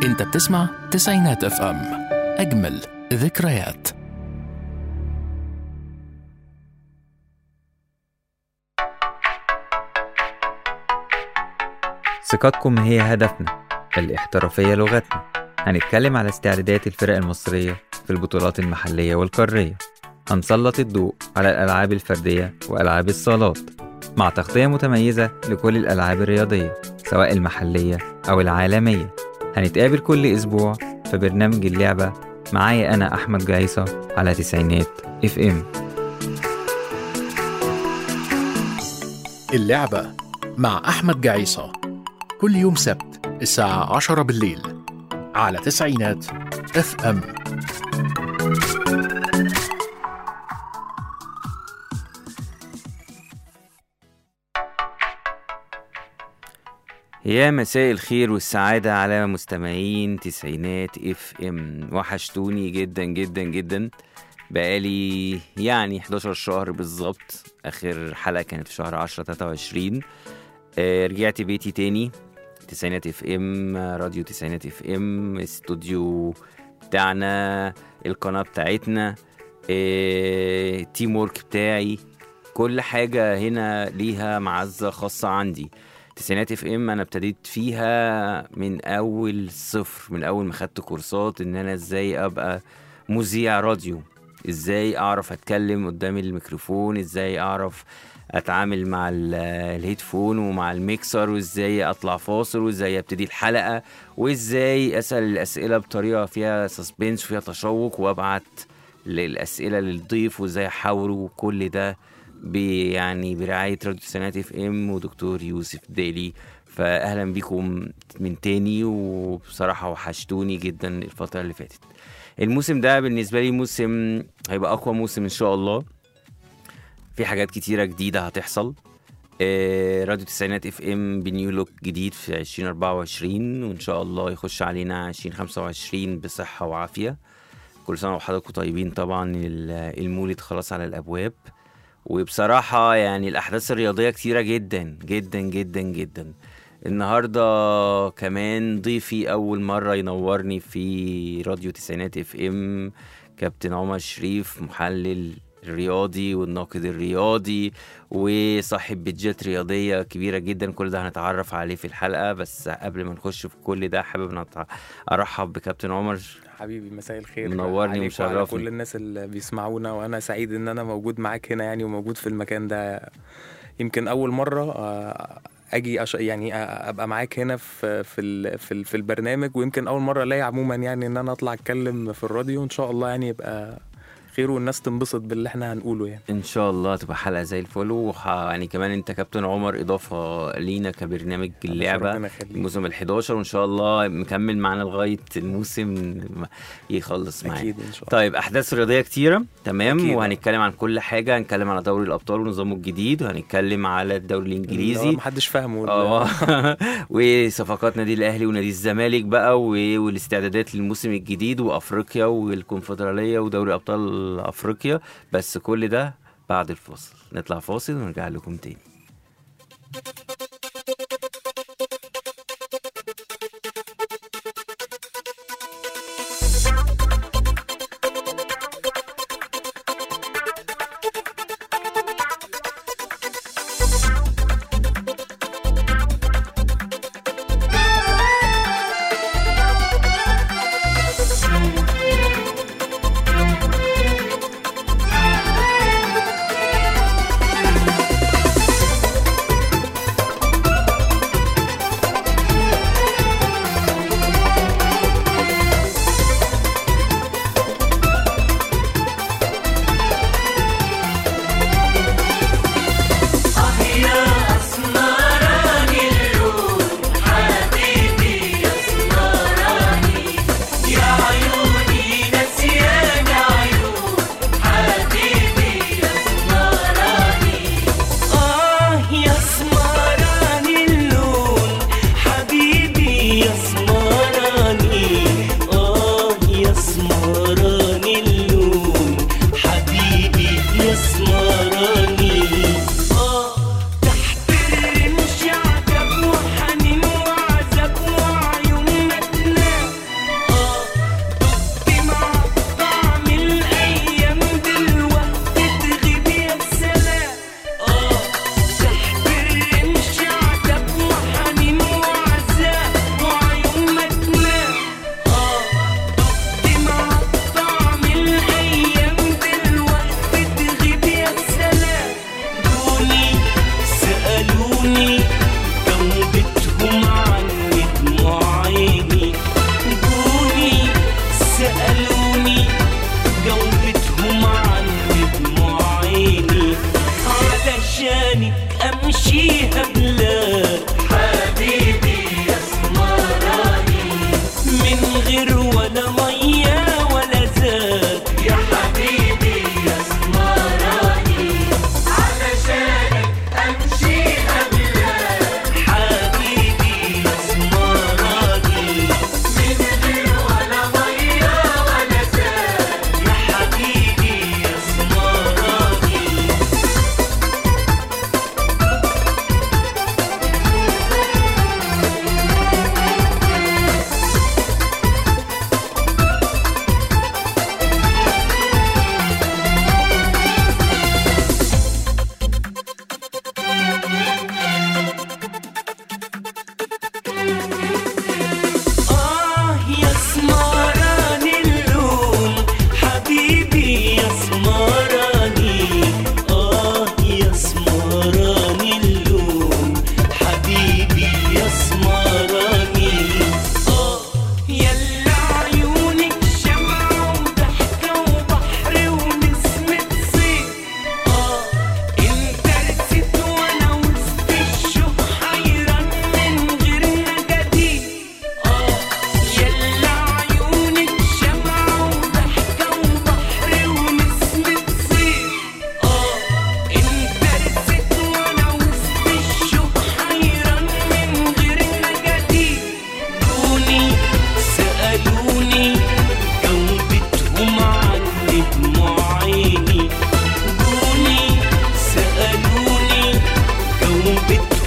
انت بتسمع تسعينات اف ام اجمل ذكريات ثقتكم هي هدفنا الاحترافية لغتنا هنتكلم على استعدادات الفرق المصرية في البطولات المحلية والقارية هنسلط الضوء على الألعاب الفردية وألعاب الصالات مع تغطية متميزة لكل الألعاب الرياضية سواء المحلية أو العالمية هنتقابل كل أسبوع في برنامج اللعبة معايا أنا أحمد جايصة على تسعينات اف ام اللعبة مع أحمد جعيصة كل يوم سبت الساعة 10 بالليل على تسعينات اف ام يا مساء الخير والسعادة على مستمعين تسعينات اف ام وحشتوني جدا جدا جدا بقالي يعني 11 شهر بالظبط اخر حلقة كانت في شهر 10 23 آه رجعت بيتي تاني تسعينات اف ام راديو تسعينات اف ام استوديو بتاعنا القناة بتاعتنا آه تيم وورك بتاعي كل حاجة هنا ليها معزة خاصة عندي تسعينات اف ام انا ابتديت فيها من اول صفر من اول ما خدت كورسات ان انا ازاي ابقى مذيع راديو ازاي اعرف اتكلم قدام الميكروفون ازاي اعرف اتعامل مع ال- الهيدفون ومع الميكسر وازاي اطلع فاصل وازاي ابتدي الحلقه وازاي اسال الاسئله بطريقه فيها سسبنس وفيها تشوق وابعت الاسئله للضيف وازاي احاوره وكل ده ب- يعني برعايه راديو تسعينات اف ام ودكتور يوسف دالي فاهلا بيكم من تاني وبصراحه وحشتوني جدا الفتره اللي فاتت الموسم ده بالنسبه لي موسم هيبقى اقوى موسم ان شاء الله في حاجات كتيره جديده هتحصل آه، راديو تسعينات اف ام بنيو لوك جديد في 2024 وان شاء الله يخش علينا 2025 بصحه وعافيه كل سنه وحضراتكم طيبين طبعا ال- المولد خلاص على الابواب وبصراحه يعني الاحداث الرياضيه كتيره جدا جدا جدا جدا النهارده كمان ضيفي اول مره ينورني في راديو تسعينات اف ام كابتن عمر شريف محلل الرياضي والناقد الرياضي وصاحب بيدجات رياضية كبيرة جدا كل ده هنتعرف عليه في الحلقة بس قبل ما نخش في كل ده حابب نتع- أرحب بكابتن عمر حبيبي مساء الخير منورني عليك وعلى ومشرفني. كل الناس اللي بيسمعونا وانا سعيد ان انا موجود معاك هنا يعني وموجود في المكان ده يمكن اول مره آه، اجي أش... يعني آه، ابقى معاك هنا في في ال... في, ال... في البرنامج ويمكن اول مره الاقي عموما يعني ان انا اطلع اتكلم في الراديو ان شاء الله يعني يبقى خير والناس تنبسط باللي احنا هنقوله يعني إن شاء الله تبقى حلقة زي الفل وح... يعني كمان أنت كابتن عمر إضافة لينا كبرنامج اللعبة ربنا يخليك. الموسم ال 11 وإن شاء الله مكمل معانا لغاية الموسم يخلص معانا اكيد ان شاء الله طيب احداث رياضيه كتيره تمام أكيد. وهنتكلم عن كل حاجه هنتكلم على دوري الابطال ونظامه الجديد وهنتكلم على الدوري اللي هو الانجليزي محدش فاهمه اه وصفقات نادي الاهلي ونادي الزمالك بقى و- والاستعدادات للموسم الجديد وافريقيا والكونفدراليه ودوري ابطال افريقيا بس كل ده بعد الفاصل نطلع فاصل ونرجع لكم تاني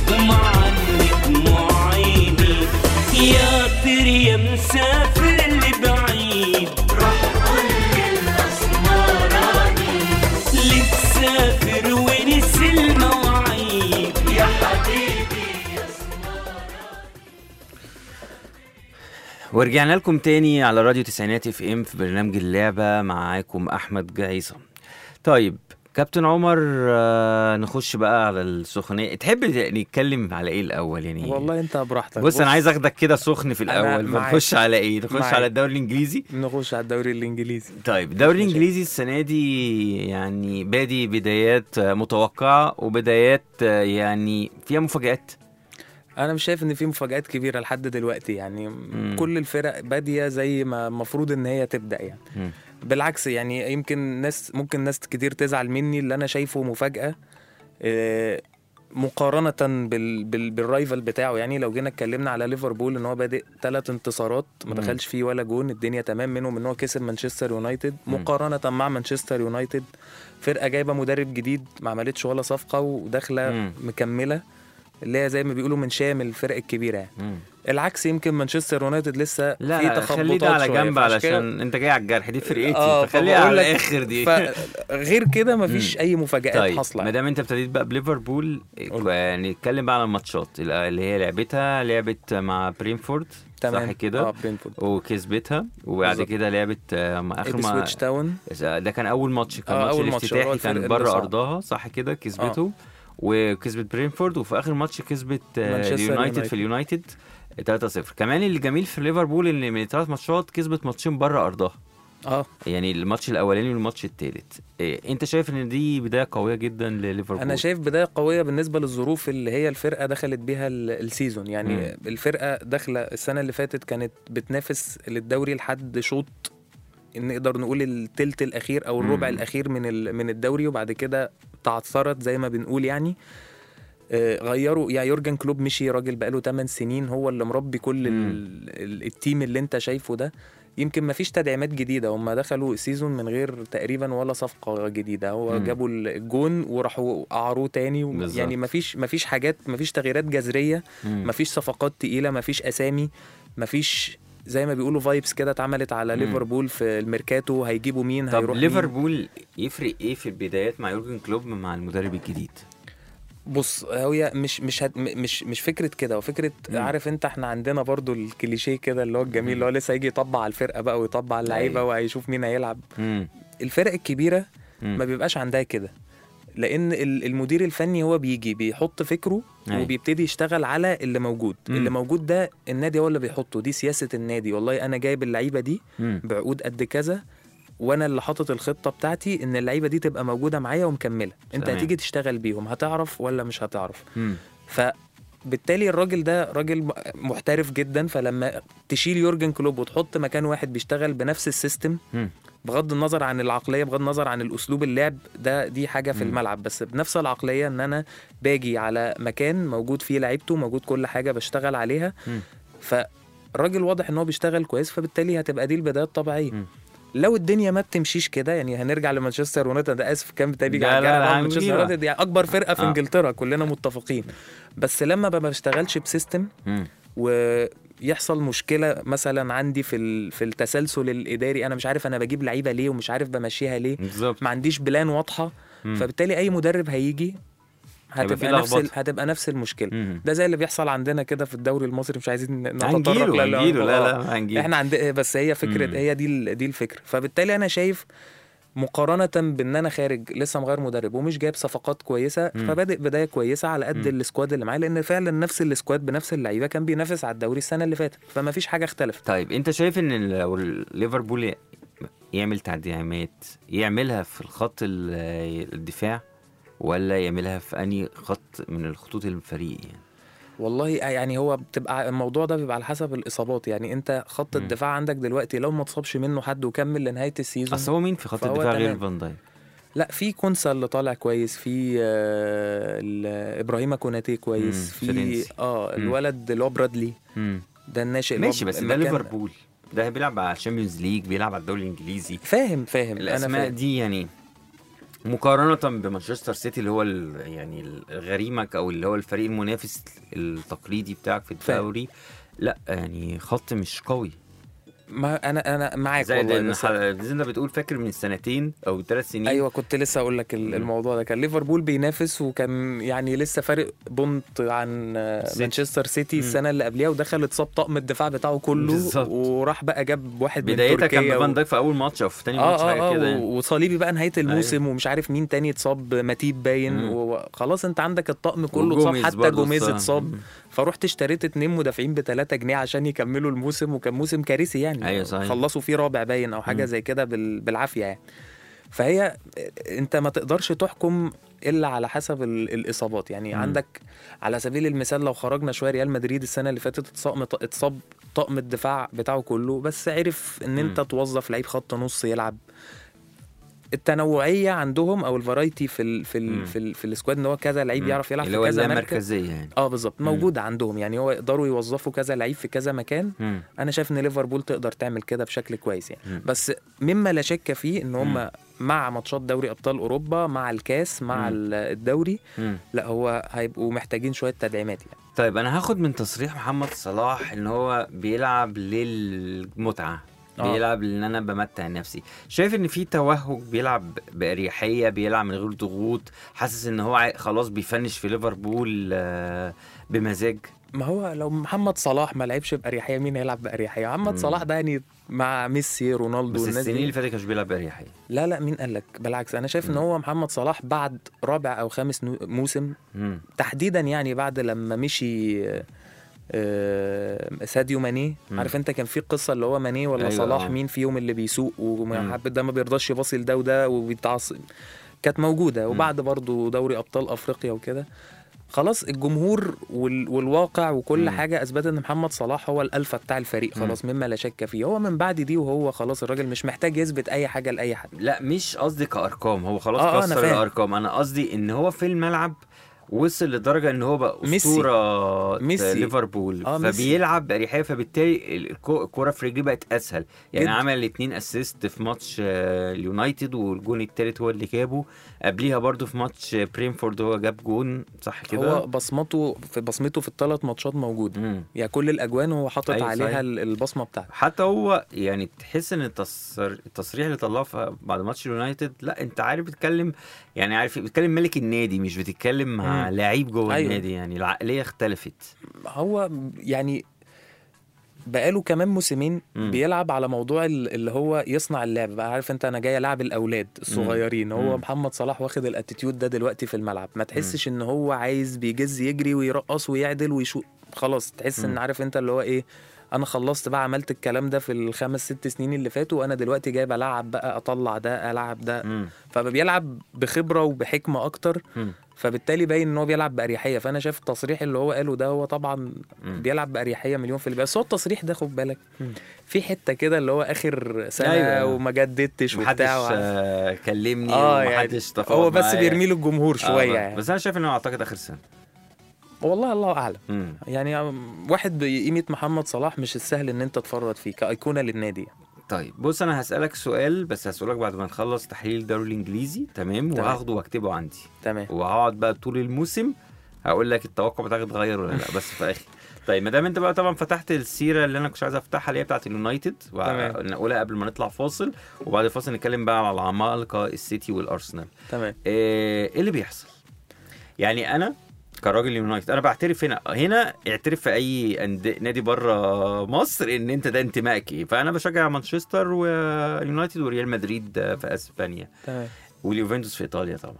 ومعنك مو عيني يا طير يا مسافر اللي بعيد روح قول للأسمراني اللي تسافر ونسي المواعيد يا حبيبي ورجعنا لكم تاني على راديو تسعينات اف ام في برنامج اللعبة معاكم احمد جعيصة طيب كابتن عمر آه، نخش بقى على السخنية تحب نتكلم على ايه الاول يعني والله انت براحتك بص انا عايز اخدك كده سخن في أنا الاول معاك. بنخش على ايه نخش معاك. على الدوري الانجليزي نخش على الدوري الانجليزي طيب الدوري ماشي. الانجليزي السنه دي يعني بادي بدايات آه، متوقعه وبدايات آه، يعني فيها مفاجات انا مش شايف ان في مفاجآت كبيره لحد دلوقتي يعني مم. كل الفرق باديه زي ما المفروض ان هي تبدا يعني مم. بالعكس يعني يمكن ناس ممكن ناس كتير تزعل مني اللي انا شايفه مفاجاه آه، مقارنة بال... بال... بالرايفل بتاعه يعني لو جينا اتكلمنا على ليفربول ان هو بادئ ثلاث انتصارات ما مم. دخلش فيه ولا جون الدنيا تمام منهم ان هو كسب مانشستر يونايتد مم. مقارنة مع مانشستر يونايتد فرقة جايبة مدرب جديد ما عملتش ولا صفقة وداخلة مم. مكملة اللي هي زي ما بيقولوا من شامل الفرق الكبيرة يعني مم. العكس يمكن مانشستر يونايتد لسه في لا لا تخبطات خليه ده على شوية، جنب فعشان كده- علشان انت جاي على الجرح دي فرقتي اه فخليها فبقول على لك- الاخر دي فغير كده مفيش اي مفاجآت طيب حاصلة ما دام انت ابتديت بقى بليفربول قول. يعني نتكلم بقى على الماتشات اللي هي لعبتها لعبت مع برينفورد تمام صح كده اه برينفورد وكسبتها وبعد بالظبط. كده لعبت آه، مع اخر ما إبسويتش تاون ده كان اول ماتش كان آه، ماتش أول ماتش، هو الافتتاحي الفرق كان اللي بره صعد. ارضها صح كده كسبته وكسبت برينفورد وفي اخر ماتش كسبت آه، مانشستر اليونايتد يونايتد. في اليونايتد 3-0 كمان اللي جميل في ليفربول ان من الثلاث ماتشات كسبت ماتشين بره ارضها اه يعني الماتش الاولاني والماتش الثالث إيه انت شايف ان دي بدايه قويه جدا لليفربول انا شايف بدايه قويه بالنسبه للظروف اللي هي الفرقه دخلت بيها ال- السيزون يعني مم. مم. الفرقه داخله السنه اللي فاتت كانت بتنافس للدوري لحد شوط نقدر نقول التلت الاخير او الربع مم. الاخير من ال- من الدوري وبعد كده تعثرت زي ما بنقول يعني آه، غيروا يعني يورجن كلوب مشي راجل بقاله 8 سنين هو اللي مربي كل مم. ال- ال- التيم اللي انت شايفه ده يمكن ما فيش تدعيمات جديده هم دخلوا السيزون من غير تقريبا ولا صفقه جديده هو مم. جابوا الجون وراحوا قعروه تاني و... بالظبط. يعني ما فيش ما فيش حاجات ما فيش تغييرات جذريه مم. ما فيش صفقات تقيله ما فيش اسامي ما فيش زي ما بيقولوا فايبس كده اتعملت على مم. ليفربول في الميركاتو هيجيبوا مين طب هيروح مين. ليفربول يفرق ايه في البدايات مع يورجن كلوب مع المدرب الجديد بص هي مش مش هت م- مش مش فكره كده وفكره مم. عارف انت احنا عندنا برضو الكليشيه كده اللي هو الجميل اللي هو لسه هيجي يطبع على الفرقه بقى ويطبع اللعيبه أيوة. وهيشوف مين هيلعب مم. الفرق الكبيره مم. ما بيبقاش عندها كده لان ال- المدير الفني هو بيجي بيحط فكره أيوة. وبيبتدي يشتغل على اللي موجود مم. اللي موجود ده النادي هو اللي بيحطه دي سياسه النادي والله انا جايب اللعيبه دي مم. بعقود قد كذا وانا اللي حاطط الخطه بتاعتي ان اللعيبه دي تبقى موجوده معايا ومكمله انت تمام. هتيجي تشتغل بيهم هتعرف ولا مش هتعرف مم. فبالتالي الراجل ده راجل م- محترف جدا فلما تشيل يورجن كلوب وتحط مكان واحد بيشتغل بنفس السيستم مم. بغض النظر عن العقليه بغض النظر عن الاسلوب اللعب ده دي حاجه في مم. الملعب بس بنفس العقليه ان انا باجي على مكان موجود فيه لعيبته موجود كل حاجه بشتغل عليها مم. فالراجل واضح ان هو بيشتغل كويس فبالتالي هتبقى دي البدايه الطبيعيه مم. لو الدنيا ما بتمشيش كده يعني هنرجع لمانشستر يونايتد ده اسف كان بتاعي بيجي لا، على لا، الجرح لا، طبعاً مانشستر هنجيبها. يونايتد يعني اكبر فرقه في آه. انجلترا كلنا متفقين بس لما ما بشتغلش بسيستم مم. ويحصل مشكله مثلا عندي في ال- في التسلسل الاداري انا مش عارف انا بجيب لعيبه ليه ومش عارف بمشيها ليه بالظبط ما عنديش بلان واضحه مم. فبالتالي اي مدرب هيجي هيبقى فيه هتبقى نفس ال... لخبطة. هتبقى نفس المشكله مم. ده زي اللي بيحصل عندنا كده في الدوري المصري مش عايزين ن- نتطرق هنجيله لل- هنجيله لا آه. لا هنجيله احنا عند بس هي فكره مم. هي دي ال- دي الفكره فبالتالي انا شايف مقارنة بان انا خارج لسه مغير مدرب ومش جايب صفقات كويسة مم. فبادئ بداية كويسة على قد مم. السكواد اللي معاه لان فعلا نفس السكواد بنفس اللعيبة كان بينافس على الدوري السنة اللي فاتت فما فيش حاجة اختلفت طيب انت شايف ان لو ليفربول ي- يعمل تعديلات يعملها في الخط ال- الدفاع ولا يعملها في اني خط من الخطوط الفريق يعني والله يعني هو بتبقى الموضوع ده بيبقى على حسب الاصابات يعني انت خط مم. الدفاع عندك دلوقتي لو ما اتصابش منه حد وكمل لنهاية السيزون اصل هو مين في خط فهو الدفاع غير تمام. فان دايك لا في كونسا اللي طالع كويس في آه ال- ابراهيم كوناتي كويس مم، في فرنسي. اه مم. الولد اللي هو برادلي مم. ده الناشئ اللي هو ماشي بس ده المكان- ليفربول ده بيلعب على الشامبيونز ليج بيلعب على الدوري الانجليزي فاهم فاهم انا الاسماء فاهم دي يعني مقارنة بمانشستر سيتي اللي هو ال- يعني ال- غريمك او اللي هو الفريق المنافس التقليدي بتاعك في فاهم. الدوري لا يعني خط مش قوي ما انا انا معاك زي والله ان بس ح- زي انت بتقول فاكر من سنتين او ثلاث سنين ايوه كنت لسه اقول لك ال- مم. الموضوع ده كان ليفربول بينافس وكان يعني لسه فارق بونت عن آه، سيتي. مانشستر سيتي مم. السنه اللي قبليها ودخل اتصاب طقم الدفاع بتاعه كله بالظبط. وراح بقى جاب واحد من بدايتها كان تركيا بفان و... دايك في اول ماتش او في تاني اه ماتش حاجه اه كده اه يعني. وصليبي بقى نهايه الموسم ومش عارف مين تاني اتصاب ماتيب باين مم. وخلاص انت عندك الطقم كله اتصاب وجوميز حتى برضه جوميز اتصاب. اتصاب مم. فرحت اشتريت اتنين مدافعين ب 3 جنيه عشان يكملوا الموسم وكان موسم كارثي يعني أيوة صحيح. خلصوا فيه رابع باين او حاجه مم. زي كده بال... بالعافيه يعني فهي انت ما تقدرش تحكم الا على حسب ال... الاصابات يعني مم. عندك على سبيل المثال لو خرجنا شويه ريال مدريد السنه اللي فاتت اتصاب اتصاب طقم الدفاع بتاعه كله بس عرف ان انت مم. توظف لعيب خط نص يلعب التنوعيه عندهم او الفرايتي في ال في مم. ال في, ال في السكواد ان هو كذا لعيب مم. يعرف يلعب اللي في هو كذا مركز اللامركزيه يعني اه بالظبط مم. موجوده عندهم يعني هو يقدروا يوظفوا كذا لعيب في كذا مكان مم. انا شايف ان ليفربول تقدر تعمل كده بشكل كويس يعني مم. بس مما لا شك فيه ان مم. هم مع ماتشات دوري ابطال اوروبا مع الكاس مع مم. ال- الدوري مم. لا هو هيبقوا محتاجين شويه تدعيمات يعني طيب انا هاخد من تصريح محمد صلاح ان هو بيلعب للمتعه آه. بيلعب لان انا بمتع نفسي شايف ان في توهج بيلعب باريحيه بيلعب من غير ضغوط حاسس ان هو عاي- خلاص بيفنش في ليفربول آه، بمزاج ما هو لو محمد صلاح ما لعبش باريحيه مين هيلعب باريحيه محمد مم. صلاح ده يعني مع ميسي رونالدو بس والناس السنين اللي دي فاتت كانش بيلعب باريحيه لا لا مين قال لك بالعكس انا شايف ان مم. هو محمد صلاح بعد رابع او خامس نو- موسم مم. تحديدا يعني بعد لما مشي آه، آه، ساديو ماني مم. عارف انت كان في قصه اللي هو ماني ولا أيوة، أيوة صلاح آه. مين فيهم اللي بيسوق مم. وحب ده ما بيرضاش يباصي لده وده وبيتعصب كانت موجوده وبعد برضو دوري ابطال افريقيا وكده خلاص الجمهور وال... والواقع وكل مم. حاجه اثبتت ان محمد صلاح هو الالفا بتاع الفريق خلاص مما لا شك فيه هو من بعد دي وهو خلاص الراجل مش محتاج يثبت اي حاجه لاي حد لا مش قصدي كارقام هو خلاص آه، آه، أنا كسر فاهم. الارقام انا قصدي ان هو في الملعب وصل لدرجه ان هو بقى ميسي. اسطوره ميسي. ليفربول آه، ميسي. فبيلعب باريحيه فبالتالي الكو- الكوره في رجليه بقت اسهل يعني جدا. عمل اتنين اسيست في ماتش آه، اليونايتد والجون التالت هو اللي جابه قبليها برضو في ماتش آه، برينفورد هو جاب جون صح كده هو بصمته في بصمته في الثلاث ماتشات موجوده مم. يعني كل الاجوان هو حاطط أيوة، عليها صحيح. ال- البصمه بتاعته حتى هو يعني تحس ان التصر... التصريح اللي طلعه في- بعد ماتش اليونايتد لا انت عارف بتتكلم يعني عارف بتتكلم ملك النادي مش بتتكلم مع مم. لعيب جوه أيوة. النادي يعني العقليه اختلفت هو يعني بقاله كمان موسمين مم. بيلعب على موضوع ال- اللي هو يصنع اللعب بقى عارف انت انا جاي العب الاولاد الصغيرين هو مم. محمد صلاح واخد الاتيتيود ده دلوقتي في الملعب ما تحسش ان هو عايز بيجز يجري ويرقص ويعدل ويشوط خلاص تحس ان مم. عارف انت اللي هو ايه انا خلصت بقى عملت الكلام ده في الخمس ست سنين اللي فاتوا وانا دلوقتي جاي بلعب بقى اطلع ده العب ده مم. فبيلعب بخبره وبحكمه اكتر مم. فبالتالي باين ان هو بيلعب باريحيه فانا شايف التصريح اللي هو قاله ده هو طبعا مم. بيلعب باريحيه مليون في المية بس هو التصريح ده خد بالك مم. في حته كده اللي هو اخر سنه أيوة. أيوة. وما جددتش محدش وبتاع وعارف. آه كلمني اه يعني ومحدش تفاوض هو بس معايا. بيرمي له الجمهور آه، شويه بس- يعني بس انا شايف انه اعتقد اخر سنه والله الله اعلم مم. يعني واحد بقيمه محمد صلاح مش السهل ان انت تفرط فيه كايقونه للنادي يعني. طيب بص انا هسالك سؤال بس هسالك بعد ما نخلص تحليل الدوري الانجليزي تمام تمام. وهاخده واكتبه عندي تمام وهقعد بقى طول الموسم هقول لك التوقع بتاعك اتغير ولا لا بس في اخر طيب ما دام انت بقى طبعا فتحت السيره اللي انا كنت عايز افتحها اللي هي بتاعت اليونايتد تمام. ونقولها قبل ما نطلع فاصل وبعد الفاصل نتكلم بقى على العمالقه السيتي والارسنال تمام آه، ايه اللي بيحصل يعني انا كراجل يونايتد انا بعترف هنا هنا اعترف في اي أند- نادي بره مصر ان انت ده انتمائك ايه فانا بشجع مانشستر ويونايتد وريال مدريد آه، في اسبانيا تمام واليوفنتوس في ايطاليا طبعا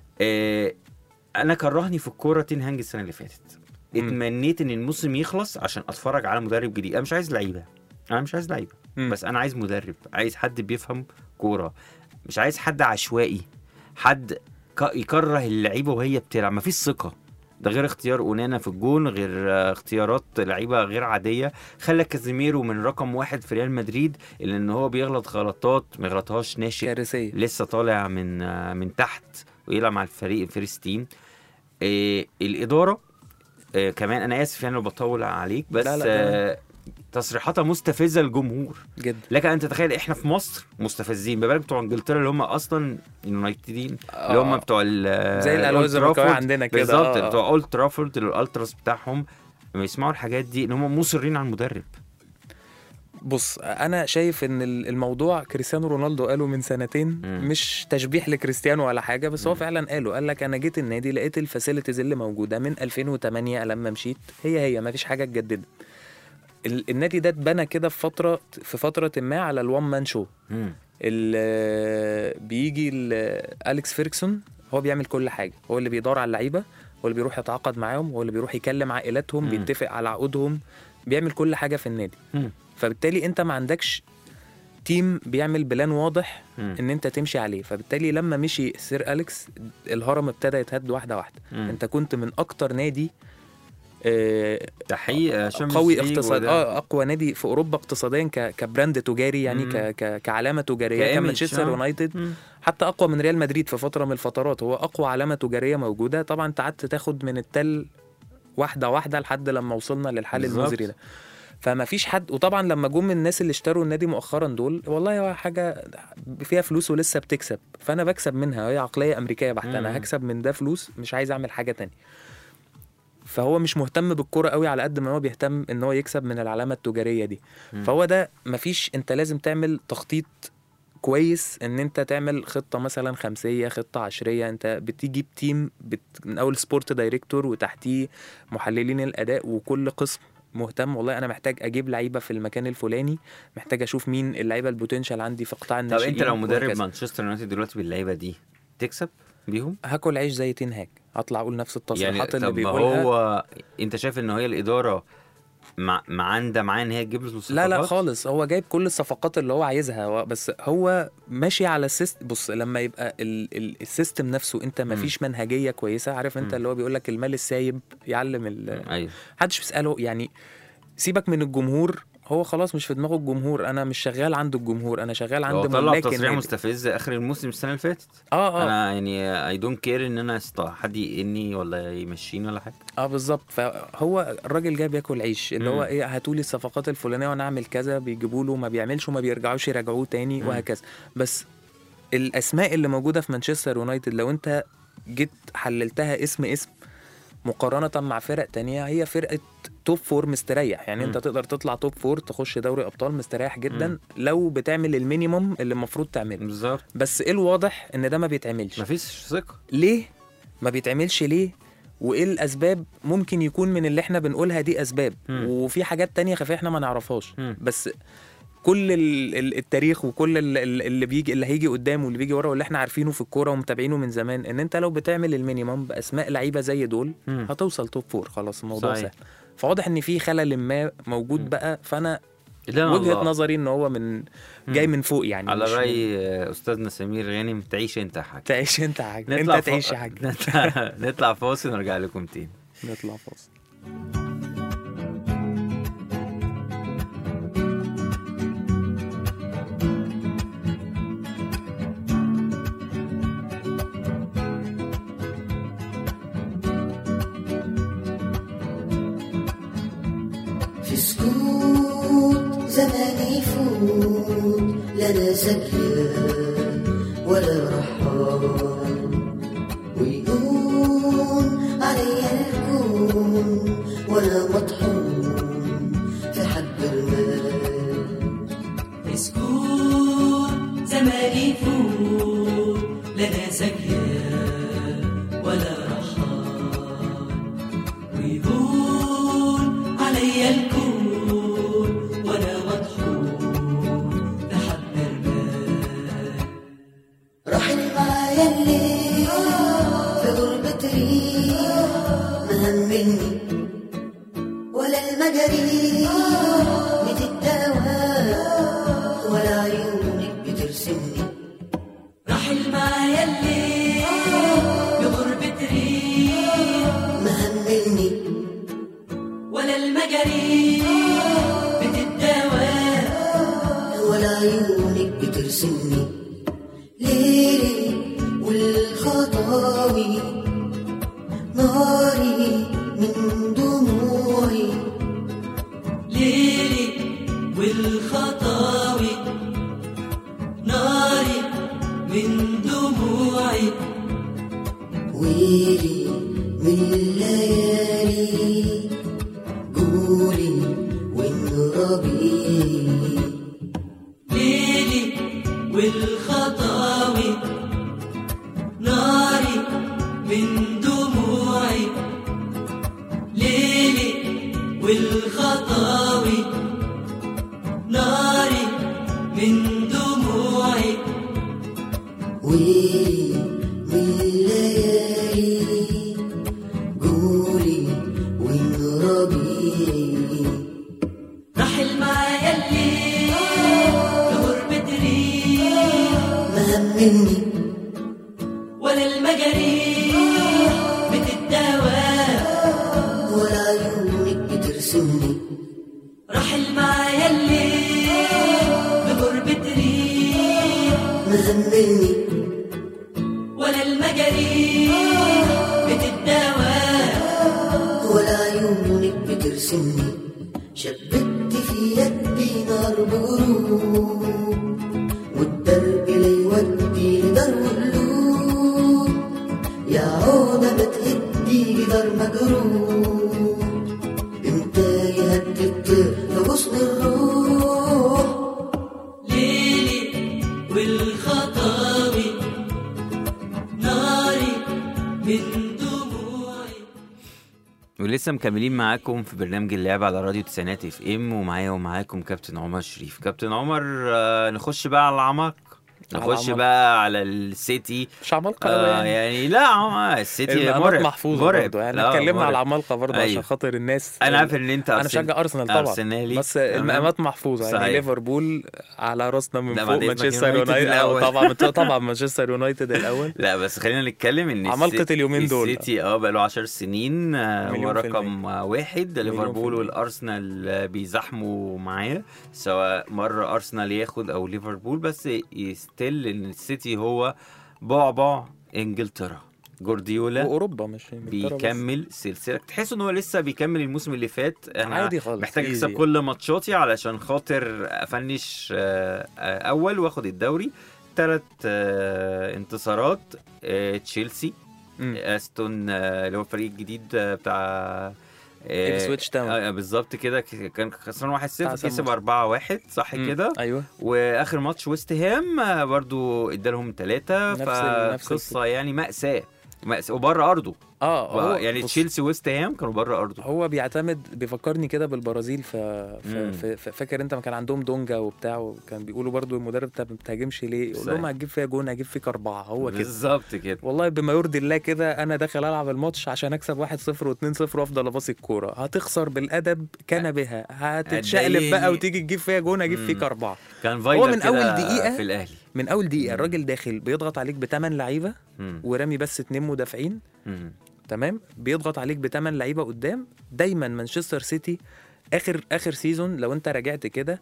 آه، انا كرهني في الكوره تين هانج السنه اللي فاتت مم. اتمنيت ان الموسم يخلص عشان اتفرج على مدرب جديد انا مش عايز لعيبه انا مش عايز لعيبه مم. بس انا عايز مدرب عايز حد بيفهم كوره مش عايز حد عشوائي حد ك- يكره اللعيبه وهي بتلعب مفيش ثقه ده غير اختيار اونانا في الجون غير آه، اختيارات لعيبه غير عاديه خلى كازيميرو من رقم واحد في ريال مدريد اللي ان هو بيغلط غلطات ما يغلطهاش ناشئ كارثيه لسه طالع من آه، من تحت ويلعب مع الفريق فيرست تيم آه الاداره آه كمان انا اسف يعني لو بطول عليك بس لا لا، آه تصريحاتها مستفزه للجمهور جدا لكن انت تتخيل احنا في مصر مستفزين ما بالك بتوع انجلترا اللي هم اصلا يونايتدين اللي هم آه. بتوع ال- زي الألوز أولد الركوية ترافورد. عندنا كده، بالظبط آه، آه. بتوع اولد ترافورد الالتراس بتاعهم لما يسمعوا الحاجات دي ان هم مصرين على المدرب بص انا شايف ان ال- الموضوع كريستيانو رونالدو قاله من سنتين مم. مش تشبيح لكريستيانو ولا حاجه بس هو فعلا قاله قال لك انا جيت النادي لقيت الفاسيلتيز اللي موجوده من 2008 لما مشيت هي هي ما فيش حاجه اتجددت ال- النادي ده اتبنى كده في فتره في فتره ما على الوان مان شو مم. ال- بيجي ال- اليكس فيركسون هو بيعمل كل حاجه هو اللي بيدور على اللعيبه هو اللي بيروح يتعاقد معاهم هو اللي بيروح يكلم عائلاتهم مم. بيتفق على عقودهم بيعمل كل حاجه في النادي مم. فبالتالي انت ما عندكش تيم بيعمل بلان واضح مم. ان انت تمشي عليه فبالتالي لما مشي سير اليكس الهرم ابتدى يتهد واحده واحده مم. انت كنت من اكتر نادي آه، تحقيق Champions قوي League اقتصاد وده. اه اقوى نادي في اوروبا اقتصاديا ك... كبراند تجاري يعني مم. ك... ك... كعلامه تجاريه كان كإيمج، مانشستر آه. يونايتد مم. حتى اقوى من ريال مدريد في فتره من الفترات هو اقوى علامه تجاريه موجوده طبعا انت قعدت تاخد من التل واحده واحده لحد لما وصلنا للحل بالظبط. المزري ده فما فيش حد وطبعا لما جم الناس اللي اشتروا النادي مؤخرا دول والله هو حاجه فيها فلوس ولسه بتكسب فانا بكسب منها هي عقليه امريكيه بحته مم. انا هكسب من ده فلوس مش عايز اعمل حاجه تانية فهو مش مهتم بالكرة قوي على قد ما هو بيهتم ان هو يكسب من العلامه التجاريه دي مم. فهو ده مفيش انت لازم تعمل تخطيط كويس ان انت تعمل خطه مثلا خمسيه خطه عشريه انت بتيجي بتيم بت... من اول سبورت دايركتور وتحتيه محللين الاداء وكل قسم مهتم والله انا محتاج اجيب لعيبه في المكان الفلاني محتاج اشوف مين اللعيبه البوتنشال عندي في قطاع طب الناشئين انت لو مدرب وهكذا. مانشستر يونايتد دلوقتي باللعيبه دي تكسب بيهم هاكل عيش زي تين هاج هطلع اقول نفس يعني التصريحات اللي طب ما بيقولها هو انت شايف ان هي الاداره مع معانده معاه ان هي تجيب له لا لا صفقات؟ خالص هو جايب كل الصفقات اللي هو عايزها هو بس هو ماشي على السيستم بص لما يبقى ال ال السيستم نفسه انت ما مم. فيش منهجيه كويسه عارف انت مم. اللي هو بيقول لك المال السايب يعلم ال ايوه محدش بيساله يعني سيبك من الجمهور هو خلاص مش في دماغه الجمهور انا مش شغال عند الجمهور انا شغال هو عند طلع ملاك تصريح النادي مستفز اخر الموسم السنه اللي فاتت اه اه انا يعني اي دونت كير ان انا است- حد يقني ولا يمشيني ولا حاجه اه بالظبط فهو الراجل جاي بياكل عيش اللي هو مم. ايه هاتولي الصفقات الفلانيه وانا اعمل كذا بيجيبوا له ما بيعملش وما بيرجعوش يراجعوه تاني مم. وهكذا بس الاسماء اللي موجوده في مانشستر يونايتد لو انت جيت حللتها اسم اسم مقارنة مع فرق تانية هي فرقة توب فور مستريح يعني مم. انت تقدر تطلع توب فور تخش دوري ابطال مستريح جدا مم. لو بتعمل المينيموم اللي المفروض تعمله بالظبط بس ايه الواضح ان ده ما بيتعملش مفيش ثقه ليه ما بيتعملش ليه وايه الاسباب ممكن يكون من اللي احنا بنقولها دي اسباب مم. وفي حاجات تانية خفية احنا ما نعرفهاش مم. بس كل ال- ال- التاريخ وكل ال- ال- اللي بيجي اللي هيجي قدام واللي بيجي ورا واللي احنا عارفينه في الكوره ومتابعينه من زمان ان انت لو بتعمل المينيمم باسماء لعيبه زي دول مم. هتوصل توب فور خلاص الموضوع صحيح. سهل فواضح ان في خلل ما موجود مم. بقى فانا لا وجهه والله. نظري ان هو من جاي من فوق يعني على مش من- راي آه، استاذنا سمير غانم تعيش انت يا حاج تعيش انت حاجه نطلع انت فا- تعيش حاجه نطلع نطلع فاصل ونرجع لكم تاني نطلع فاصل في سكوت زمان يفوت لا انا زكيان ولا رحال ويهون عليا الكون وانا مطحون في حب المال اسكت زمان يفوت لنا زكيان ولا رحال ويهون علي الكون وانا مطحون لحب المال رحل معايا الليل في غربة ريح مهمني ولا المجاري بتداوى ولا عيونك بترسمني رحل معايا الليل بغربة ريح مهمني ولا المجاري بتداوى ولا عيونك بترسمني ليلي والخطاوي ناري من دموعي ليلي قولي وإنه ربيع ليلي والخطاوي ناري من دموعي ليلي والخطاوي ناري من دموعي ويلي من الليالي قولي وإنه ربيع رحل معايا الليل لغربة ريح ما همني ولا المجاريح بتتداوى ولا عيونك بترسمني رحل معايا الليل لغربة ريح ما همني ولا المجاريح بتتداوى ولا عيونك بترسمني شبكت في يدي نار بغروب والدرب ليودي لدار قلوب يا عودة ما تهدي جدار مجروح امتى يهدي الطير في غصن الروح ليلي والخطاوي ناري من دموعي ولسه مكملين معاكم في برنامج اللعب على راديو تسعينات اف ام ومعايا ومعاكم كابتن عمر شريف كابتن عمر آه، نخش بقى على العمق على نخش العمق. بقى على السيتي مش عمالقه قوي آه يعني يعني لا آه، السيتي المقامات مرعب محفوظه مرعب برضه يعني لا، اتكلمنا مرعب. على العمالقه برضه أيوه. عشان خاطر الناس انا عارف ان انت انا أرسن- بشجع ارسنال طبعا أرسنالي. بس تمام. المقامات محفوظه يعني صحيح. ليفربول على راسنا من لا، فوق بعد إذنك مانشستر يونايتد يونايتد الأول. أو طبعا طبعا مانشستر يونايتد الاول لا بس خلينا نتكلم ان عمالقة السيتي- اليومين دول. السيتي اه بقى له 10 سنين آه، هو مليون في رقم آه، واحد مليون في ليفربول المية. والارسنال آه، بيزاحموا معاه سواء مره ارسنال ياخد او ليفربول بس يستل ان السيتي هو بعبع انجلترا جوارديولا واوروبا مش إنجلترا بس. بيكمل سلسله تحس ان هو لسه بيكمل الموسم اللي فات انا عادي خالص، محتاج اكسب easy. كل ماتشاتي علشان خاطر افنش آه، آه، اول واخد الدوري ثلاث انتصارات آه، تشيلسي مم. استون آه، اللي هو الفريق الجديد آه، بتاع آه، إبسويتش تاون. آه، بالظبط كده ك- كان خسران 1-0 بتاع كسب سموث. 4-1 صح مم. كده ايوه واخر ماتش ويست هام آه، برضو ادالهم ثلاثة نفس ال- نفس فقصة يعني مأساة مأساة وبره ارضه اه هو يعني بص، تشيلسي ويست هام كانوا بره ارضه هو بيعتمد بيفكرني كده بالبرازيل ف... ف... مم. ف... ف... فاكر انت ما كان عندهم دونجا وبتاع وكان بيقولوا برضو المدرب انت ما بتهاجمش ليه يقول لهم صحيح. هتجيب فيها جون هجيب فيك اربعه هو كده بالظبط كده والله بما يرضي الله كده انا داخل العب الماتش عشان اكسب 1-0 و2-0 وافضل اباصي الكوره هتخسر بالادب كان بها هتتشقلب بقى هتضايقني. وتيجي تجيب فيها جون اجيب فيك مم. اربعه كان فايلر من كده أول دقيقة في الاهلي من اول دقيقه مم. الراجل داخل بيضغط عليك بثمان لعيبه مم. ورامي بس اتنين مدافعين مم. تمام بيضغط عليك بثمان لعيبه قدام دايما مانشستر سيتي اخر اخر سيزون لو انت راجعت كده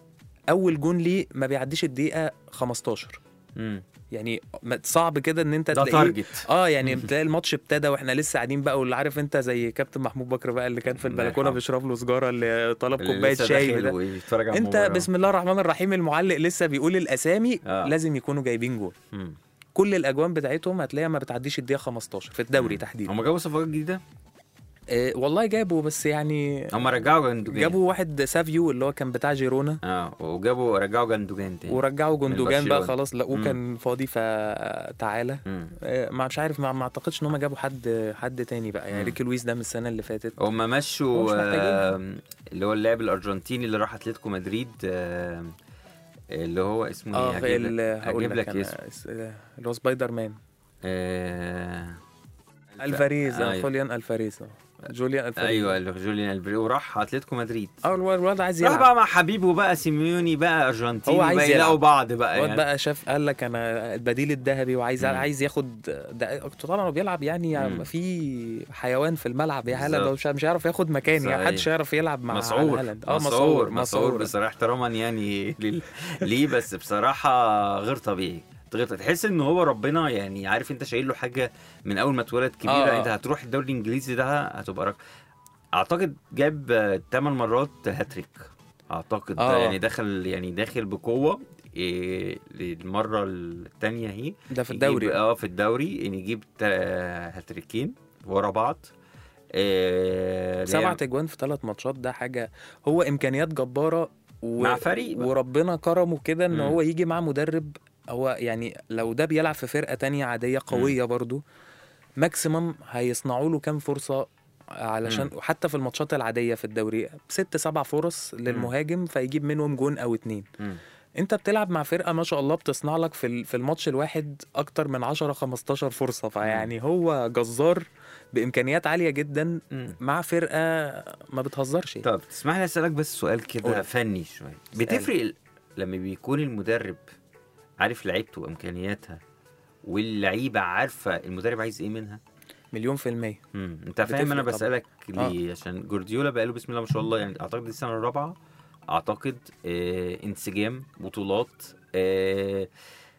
اول جون ليه ما بيعديش الدقيقه 15 مم. يعني ما- صعب كده ان انت ده تلاقيه تارجت اه يعني بتلاقي الماتش ابتدى واحنا لسه قاعدين بقى واللي عارف انت زي كابتن محمود بكر بقى اللي كان في الله البلكونه يرحمه. بيشرب له سجاره اللي طلب اللي كوبايه لسه شاي داخل ده ويتفرج على انت المباراة. بسم الله الرحمن الرحيم المعلق لسه بيقول الاسامي آه. لازم يكونوا جايبين جول مم. كل الاجوان بتاعتهم هتلاقيها ما بتعديش الدقيقه 15 في الدوري مم. تحديدا هم جابوا صفقات جديده آه والله جابوا بس يعني هم رجعوا جندوجان جابوا واحد سافيو اللي هو كان بتاع جيرونا اه وجابوا رجعوا جندوجان تاني ورجعوا جندوجان بقى برشلونة. خلاص لقوه مم. كان فاضي فتعالى مم. آه، ما مش عارف ما, ما اعتقدش ان هم جابوا حد حد تاني بقى يعني مم. ريكي لويس ده من السنه اللي فاتت هم هو مشوا مش محتاجين. آه اللي هو اللاعب الارجنتيني اللي راح اتلتيكو مدريد آه اللي هو اسمه اه ايه هجيب ال- لك, هقول هجيب لك أنا اسمه اس- آه، اللي هو سبايدر مان آه الفاريز آه، أيوة. خوليان الفاريز آه. جوليان الفاريز ايوه اللي هو جوليان البري وراح اتلتيكو مدريد اه الواد الواد عايز راح يلعب بقى مع حبيبه بقى سيميوني بقى ارجنتيني هو عايز بقى يلاقوا يلعب. بعض بقى الواد يعني بقى شاف قال لك انا البديل الذهبي وعايز مم. عايز ياخد ده طبعا هو بيلعب يعني مم. في حيوان في الملعب يا هالاند بالظبط. هو مش مش هيعرف ياخد مكان صحيح. يعني محدش يعرف يلعب مع مسعور هالاند اه مسعور مسعور مسعور بصراحه احتراما يعني لل- ليه بس بصراحه غير طبيعي غير طبيعي. تحس ان هو ربنا يعني عارف انت شايل له حاجه من اول ما اتولد كبيره آه. انت هتروح الدوري الانجليزي ده هتبقى رق... اعتقد جاب 8 مرات هاتريك اعتقد آه. يعني دخل يعني داخل بقوه إيه للمره الثانيه اهي ده في يجيب- الدوري اه في الدوري ان يجيب تا- هاتريكين ورا بعض آه سبعة لعب اجوان في ثلاث ماتشات ده حاجه هو امكانيات جباره و... مع فريق بقى. وربنا كرمه كده ان مم. هو يجي مع مدرب هو يعني لو ده بيلعب في فرقه تانية عاديه قويه برضو ماكسيمم هيصنعوا له كام فرصه علشان حتى في الماتشات العاديه في الدوري ست سبع فرص للمهاجم فيجيب منهم جون او اتنين مم. انت بتلعب مع فرقه ما شاء الله بتصنع لك في ال- في الماتش الواحد اكتر من 10 15 فرصه فيعني هو جزار بامكانيات عاليه جدا مم. مع فرقه ما بتهزرش طب تسمح لي اسالك بس سؤال كده قول. فني شويه اسألني. بتفرق ال- لما بيكون المدرب عارف لعيبته وامكانياتها واللعيبه عارفه المدرب عايز ايه منها مليون في المية امم انت فاهم انا بتفرق بسالك ليه عشان جوارديولا بقاله بسم الله ما شاء الله يعني اعتقد دي السنه الرابعه اعتقد آه انسجام بطولات آه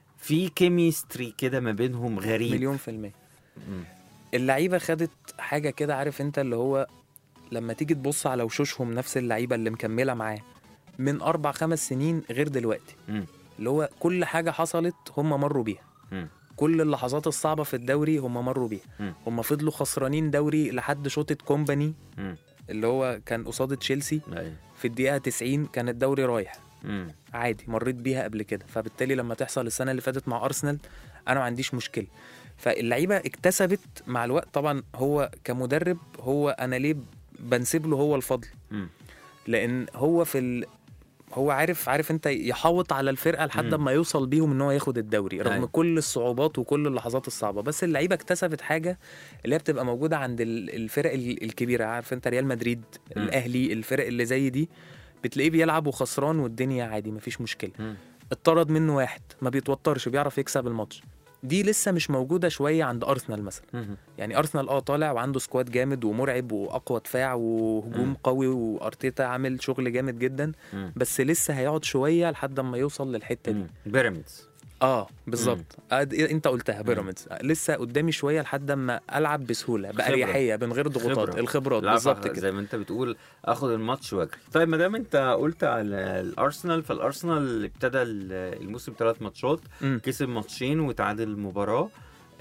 في كيميستري كده ما بينهم غريب مليون في المية مم. اللعيبة خدت حاجة كده عارف انت اللي هو لما تيجي تبص على وشوشهم نفس اللعيبة اللي مكملة معاه من أربع خمس سنين غير دلوقتي مم. اللي هو كل حاجة حصلت هم مروا بيها مم. كل اللحظات الصعبة في الدوري هم مروا بيها مم. هم فضلوا خسرانين دوري لحد شوطة كومباني مم. اللي هو كان قصاد تشيلسي ايوه في الدقيقة 90 كان الدوري رايح مم. عادي مريت بيها قبل كده فبالتالي لما تحصل السنه اللي فاتت مع ارسنال انا ما عنديش مشكله فاللعيبه اكتسبت مع الوقت طبعا هو كمدرب هو انا ليه بنسب له هو الفضل مم. لان هو في ال... هو عارف عارف انت يحوط على الفرقه لحد مم. ما يوصل بيهم ان هو ياخد الدوري رغم أيوة. كل الصعوبات وكل اللحظات الصعبه بس اللعيبه اكتسبت حاجه اللي هي بتبقى موجوده عند ال- الفرق ال- الكبيره عارف انت ريال مدريد مم. الاهلي الفرق اللي زي دي بتلاقيه بيلعب وخسران والدنيا عادي مفيش مشكله مم. اتطرد منه واحد ما بيتوترش بيعرف يكسب الماتش دي لسه مش موجوده شويه عند ارسنال مثلا مم. يعني ارسنال اه طالع وعنده سكواد جامد ومرعب واقوى دفاع وهجوم مم. قوي وارتيتا عامل شغل جامد جدا مم. بس لسه هيقعد شويه لحد ما يوصل للحته دي مم. بيراميدز اه بالظبط آه دي- انت قلتها بيراميدز آه، لسه قدامي شويه لحد ما العب بسهوله باريحيه من غير ضغوطات خبرة. الخبرات لا، بالظبط صح، كده زي ما انت بتقول اخد الماتش واجري طيب ما دام انت قلت على الارسنال فالارسنال ابتدى ال- الموسم ثلاث ماتشات مم. كسب ماتشين وتعادل مباراه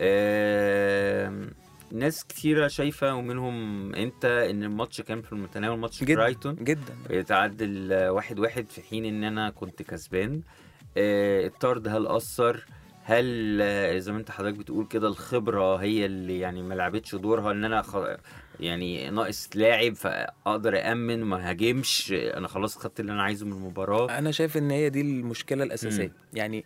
آم، ناس كتيرة شايفة ومنهم انت ان الماتش كان في المتناول ماتش جدا برايتون جدا تعادل آه، واحد واحد في حين ان انا كنت كسبان آه، الطرد هل اثر هل آه، زي ما انت حضرتك بتقول كده الخبره هي اللي يعني ما لعبتش دورها ان انا خ... يعني ناقص لاعب فاقدر امن ما هاجمش انا خلاص خدت اللي انا عايزه من المباراه انا شايف ان هي دي المشكله الاساسيه يعني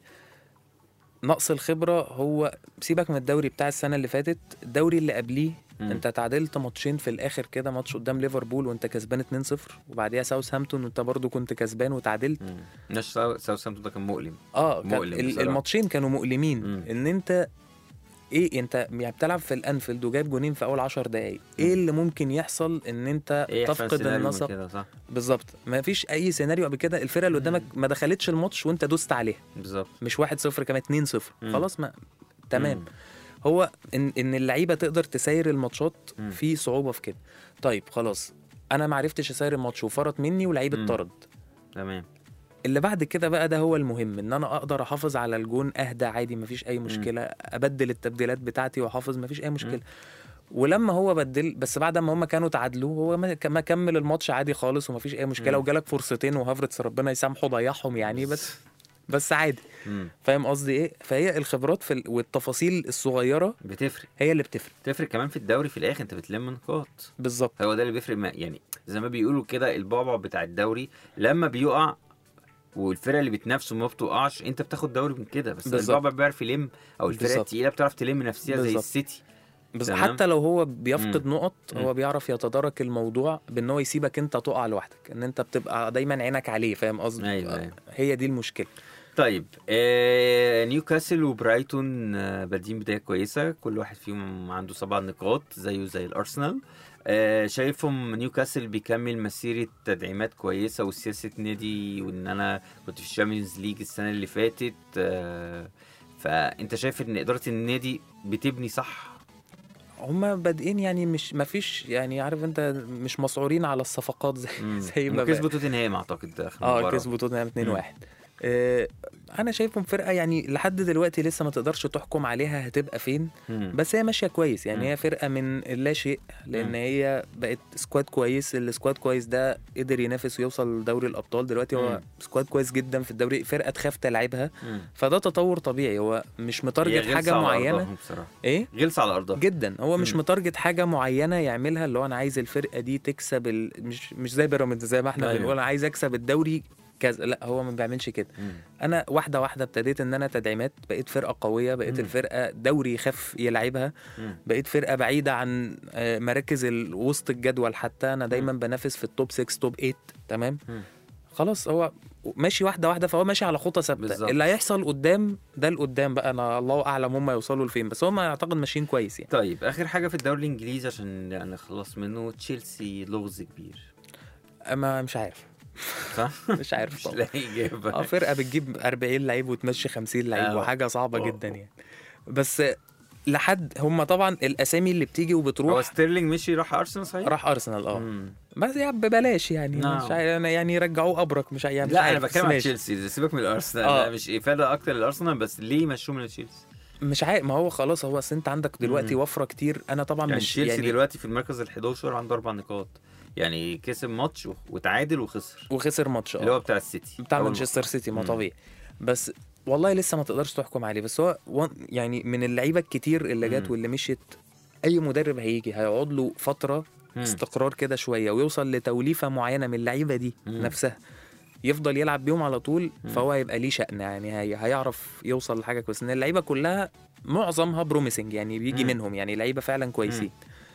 نقص الخبره هو سيبك من الدوري بتاع السنه اللي فاتت الدوري اللي قبليه مم. انت تعادلت ماتشين في الاخر كده ماتش قدام ليفربول وانت كسبان 2-0 وبعديها ساوثهامبتون وانت برضو كنت كسبان وتعادلت مم. ناش ساو- ساوثهامبتون ده كان مؤلم اه كان مؤلم ال- بصراحة. الماتشين كانوا مؤلمين مم. ان انت ايه انت يعني بتلعب في الانفيلد وجايب جونين في اول 10 دقايق ايه اللي ممكن يحصل ان انت ايه أحسن تفقد سيناريو من النسق كده صح بالظبط ما فيش اي سيناريو قبل كده الفرقه اللي قدامك ما دخلتش الماتش وانت دوست عليها بالظبط مش 1-0 كمان 2-0 مم. خلاص ما تمام مم. هو ان ان اللعيبه تقدر تسير الماتشات مم. في صعوبه في كده طيب خلاص انا ما عرفتش اسير الماتش وفرط مني ولعيب مم. اتطرد تمام اللي بعد كده بقى ده هو المهم ان انا اقدر احافظ على الجون اهدى عادي مفيش اي مشكله ابدل التبديلات بتاعتي واحافظ مفيش اي مشكله ولما هو بدل بس بعد ما هم كانوا تعادلوا هو ما ما كمل الماتش عادي خالص ومفيش اي مشكله مم. وجالك فرصتين وهافرتس ربنا يسامحه ضيعهم يعني بس بس عادي مم. فاهم قصدي ايه فهي الخبرات في ال... والتفاصيل الصغيره بتفرق هي اللي بتفرق بتفرق كمان في الدوري في الاخر انت بتلم نقاط بالظبط هو ده اللي بيفرق ما يعني زي ما بيقولوا كده البعبع بتاع الدوري لما بيقع والفرقه اللي بتنافسه ما بتقعش انت بتاخد دوري من كده بس بالظبط. البعبع بيعرف يلم او الفرقه بالظبط. التقيله بتعرف تلم نفسها زي بالظبط. السيتي بس تمام. حتى لو هو بيفقد نقط مم. هو بيعرف يتدارك الموضوع بان هو يسيبك انت تقع لوحدك ان انت بتبقى دايما عينك عليه فاهم قصدي أيوة، أيوة. هي دي المشكله طيب آه نيوكاسل وبرايتون آه بادئين بدايه كويسه كل واحد فيهم عنده سبع نقاط زيه زي الارسنال آه شايفهم نيوكاسل بيكمل مسيره تدعيمات كويسه وسياسه نادي وان انا كنت في الشامبيونز ليج السنه اللي فاتت آه فانت شايف ان اداره النادي بتبني صح هما بادئين يعني مش ما فيش يعني عارف انت مش مسعورين على الصفقات زي مم. زي هم ما كسبوا بقى. توتنهام اعتقد اخر اه مباراه كسبوا توتنهام 2-1 آه، انا شايفهم فرقه يعني لحد دلوقتي لسه ما تقدرش تحكم عليها هتبقى فين مم. بس هي ماشيه كويس يعني مم. هي فرقه من اللا شيء مم. لان هي بقت سكواد كويس السكواد كويس ده قدر ينافس ويوصل لدوري الابطال دلوقتي مم. هو سكواد كويس جدا في الدوري فرقه تخاف تلعبها مم. فده تطور طبيعي هو مش هي متارجت غلسة حاجه على معينه أرضهم بصراحة ايه غلسة على أرضها جدا هو مش مم. متارجت حاجه معينه يعملها اللي هو انا عايز الفرقه دي تكسب ال... مش مش زي بيراميدز زي ما احنا أيوة. بنقول انا عايز اكسب الدوري كذا لا هو ما بيعملش كده مم. انا واحده واحده ابتديت ان انا تدعيمات بقيت فرقه قويه بقيت مم. الفرقه دوري يخاف يلعبها مم. بقيت فرقه بعيده عن آه، مراكز ال- وسط الجدول حتى انا دايما بنافس في التوب 6 توب 8 تمام مم. خلاص هو ماشي واحده واحده فهو ماشي على خطى ثابته بالظبط. اللي هيحصل قدام ده لقدام بقى انا الله اعلم هم يوصلوا لفين بس هم اعتقد ماشيين كويس يعني طيب آخر حاجة في الدوري الإنجليزي عشان نخلص منه تشيلسي لغز كبير اما مش عارف صح؟ مش عارف مش طبعا لاقي إجابة اه فرقه بتجيب 40 لعيب وتمشي 50 لعيب آه. وحاجه صعبه آه. جدا يعني بس لحد هم طبعا الاسامي اللي بتيجي هو وبتروح ستيرلينج مشي راح أرسنال صحيح؟ راح ارسنال اه مم. بس يعني ببلاش يعني نعم. مش عارف انا يعني رجعوه ابرك مش يعني مش لا انا عارف، بتكلم بس عن ماشي. تشيلسي سيبك من الارسنال آه. لا مش افاده اكتر للارسنال بس ليه مشوه من تشيلسي مش عارف ما هو خلاص هو أصل انت عندك دلوقتي مم. وفره كتير انا طبعا يعني مش تشيلسي يعني دلوقتي في المركز ال 11 عنده اربع نقاط يعني كسب ماتش و- وتعادل وخسر وخسر ماتش اللي هو اه بتاع السيتي بتاع أول مانشستر سيتي ما مم. طبيعي بس والله لسه ما تقدرش تحكم عليه بس هو وان- يعني من اللعيبه الكتير اللي جت مم. واللي مشيت اي مدرب هيجي هيقعد له فتره مم. استقرار كده شويه ويوصل لتوليفه معينه من اللعيبه دي مم. نفسها يفضل يلعب بيهم على طول مم. فهو هيبقى ليه شأن يعني هي هيعرف يوصل لحاجه كويسه ان اللعيبه كلها معظمها بروميسنج يعني بيجي مم. منهم يعني لعيبه فعلا كويسين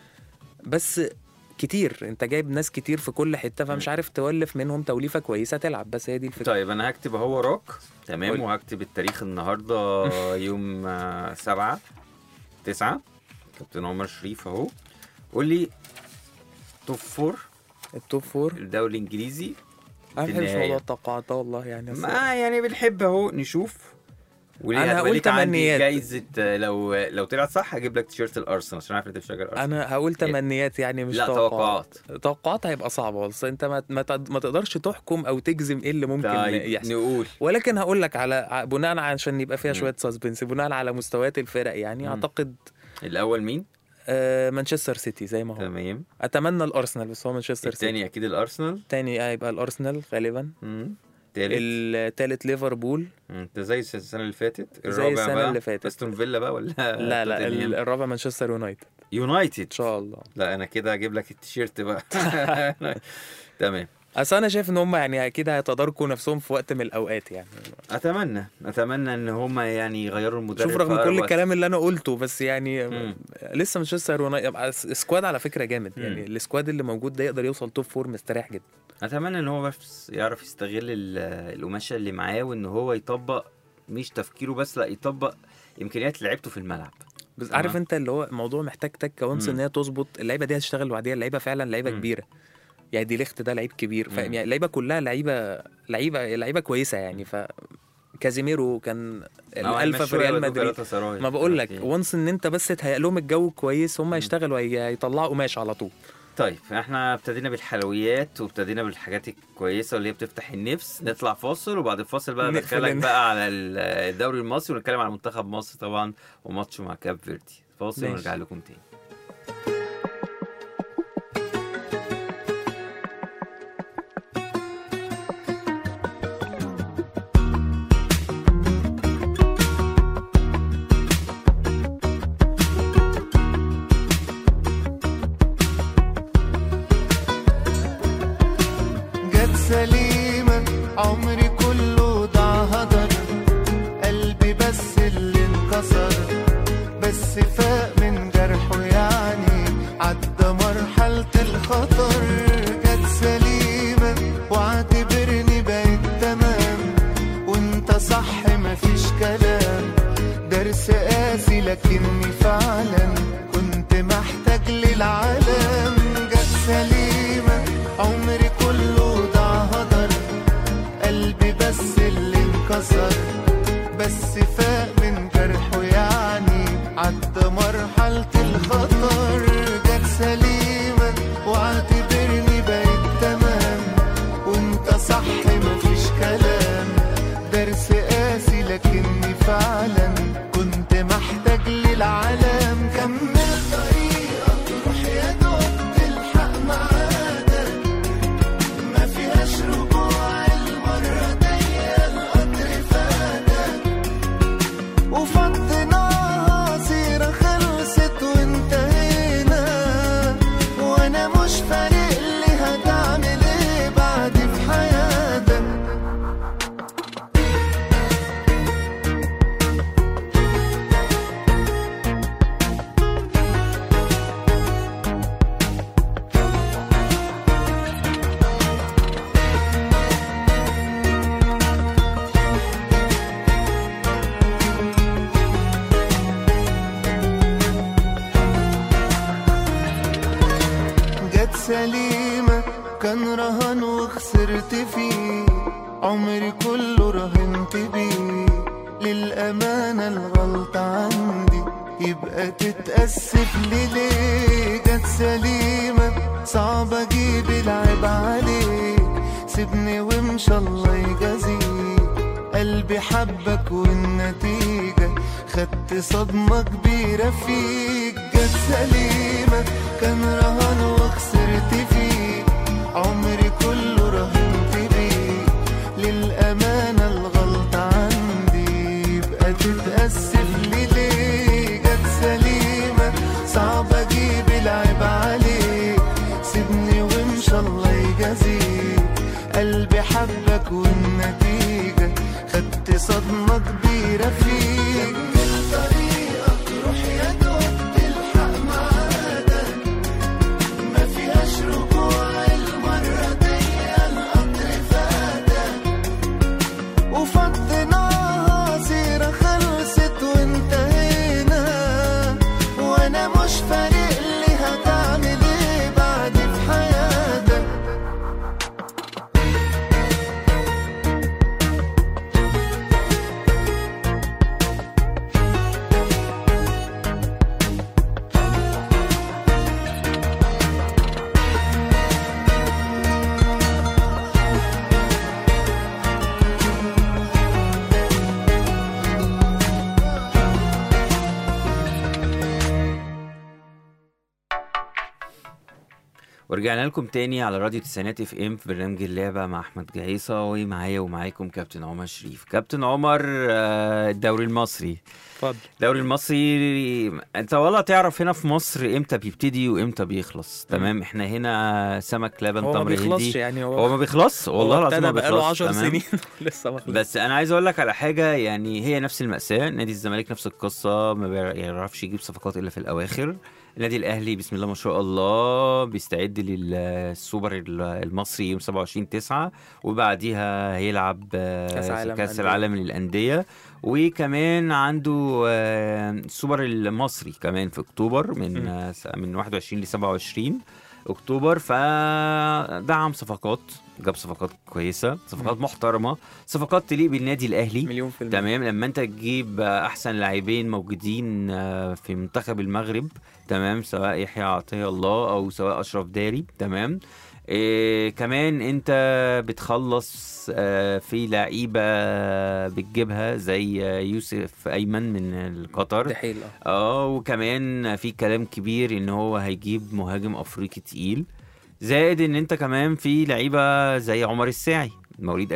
بس كتير انت جايب ناس كتير في كل حته فمش عارف تولف منهم توليفه كويسه تلعب بس هي دي الفكره طيب انا هكتب اهو وراك تمام قول. وهكتب التاريخ النهارده يوم آه، سبعة تسعة كابتن عمر شريف اهو قول لي توب فور التوب فور الدوري الانجليزي انا في ما بحبش النهاية. موضوع التوقعات ده والله يعني أصل- ما يعني بنحب اهو نشوف وليه أنا هتبقى هقول ليك عندي تمنيات. جايزة آه، لو لو طلعت صح هجيب لك تيشيرت الارسنال عشان عارف انت بتشجع الارسنال انا هقول تمنيات يعني مش لا توقعات توقعات توقعات هيبقى صعبه بس انت ما, ما, تقد- ما تقدرش تحكم او تجزم ايه اللي ممكن طيب يحصل نقول ولكن هقول لك على ع- بناء على- عشان يبقى فيها مم. شويه سسبنس بناء على مستويات الفرق يعني مم. اعتقد الاول مين آه مانشستر سيتي زي ما هو تمام اتمنى الارسنال بس هو مانشستر سيتي الثاني اكيد الارسنال تاني آه يبقى الارسنال غالبا مم. تالت التالت ليفربول مم. انت زي السنه اللي فاتت زي الرابع السنة بقى اللي فاتت. استون فيلا بقى ولا لا لا توتنهام؟ ال- الرابع مانشستر يونايتد يونايتد ان شاء الله لا انا كده هجيب لك التيشيرت بقى تمام اصل انا شايف ان هم يعني اكيد هيتداركوا نفسهم في وقت من الاوقات يعني اتمنى اتمنى ان هم يعني يغيروا المدرب شوف رغم في أقرب كل وقت. الكلام اللي انا قلته بس يعني مم. لسه مانشستر يونايتد يبقى س- سكواد على فكره جامد مم. يعني السكواد اللي موجود ده يقدر يوصل توب فور مستريح جدا اتمنى ان هو بس يعرف يستغل ال- القماشه اللي معاه وان هو يطبق مش تفكيره بس لا يطبق امكانيات لعيبته في الملعب بس تمام. عارف انت اللي هو الموضوع محتاج تكه وانس مم. ان هي تظبط اللعيبه دي هتشتغل بعديها اللعيبه فعلا لعيبه مم. كبيره يعني دي ليخت ده لعيب كبير فاهم مم. يعني اللعيبه كلها لعيبه لعيبه لعيبه كويسه يعني ف كازيميرو كان الالفا في ريال مدريد ما بقول لك وانس ان انت بس تهيأ لهم الجو كويس هم يشتغلوا هي- هيطلعوا قماش على طول طيب احنا ابتدينا بالحلويات وابتدينا بالحاجات الكويسه اللي هي بتفتح النفس نطلع فاصل وبعد الفاصل بقى نقفل ندخلك ال- بقى على ال- الدوري المصري ونتكلم على منتخب مصر طبعا وماتشه مع كاب فيردي فاصل ماشي. ونرجع لكم تاني جت سليمة عمري كله ضاع هدر قلبي بس اللي انكسر بس فاق من جرحه يعني عدى مرحلة الخطر جت سليمة واعتبرني بقيت تمام وانت صح مفيش كلام درس قاسي لكني فعلا كنت محتاج للعالم جت سليمة عمري كله ضاع هدر قلبي بس اللي انكسر بس فاق من جرحه يعني عدى مرحلة الخطر جت سليمة واعتبرني بقيت تمام وانت صح مفيش كلام كان رهان وخسرت فيه عمري كله رهنت بيه للأمانة الغلطة عندي يبقى تتأسف لي ليه جت سليمة صعب أجيب العيب عليك سيبني وامشي الله يجازيك قلبي حبك والنتيجة خدت صدمة كبيرة فيك جت سليمة كان رهان وخسرت فيه عمري كله رهنت بيه للأمانة الغلطة عندي يبقى تتأسف لي ليه جت سليمة صعب أجيب العيب عليك سيبني وامشي الله يجازيك قلبي حبك والنتيجة خدت صدمة كبيرة فيك طريقك روح يا دوب تلحق ميعادك ما فيهاش رجوع المرة دي القطر فاتك وفضيناها سيرة خلصت وانتهينا وانا مش فارق لي هتعمل ايه بعد في حياتك ورجعنا لكم تاني على راديو تسعينات اف ام في برنامج اللعبة مع احمد جعيصة ومعايا ومعاكم كابتن عمر شريف كابتن عمر آه، الدوري المصري اتفضل الدوري المصري انت والله تعرف هنا في مصر امتى بيبتدي وامتى بيخلص تمام احنا هنا سمك لبن هو ما تمر بيخلصش هندي يعني هو هو ما بيخلص والله العظيم ما ابتدى بقاله بيخلص 10 تمام؟ سنين لسه ما خلصش بس انا عايز اقول لك على حاجه يعني هي نفس المأساة نادي الزمالك نفس القصه ما بيعرفش يجيب صفقات الا في الاواخر النادي الاهلي بسم الله ما شاء الله بيستعد للسوبر المصري يوم 27 9 وبعديها هيلعب آه، كأس عالم كاس أندية. العالم للانديه وكمان عنده آه، السوبر المصري كمان في اكتوبر من م. آه، من 21 ل 27 اكتوبر فدعم صفقات جاب صفقات كويسه صفقات محترمه صفقات تليق بالنادي الاهلي مليون في المية تمام لما انت تجيب احسن لاعبين موجودين آه، في منتخب المغرب تمام سواء يحيى عطيه الله او سواء اشرف داري تمام إيه كمان انت بتخلص آه، في لعيبه بتجيبها زي آه، يوسف ايمن من قطر ده حيل اه اه وكمان في كلام كبير ان هو هيجيب مهاجم افريقي تقيل زائد ان انت كمان في لعيبه زي عمر الساعي مواليد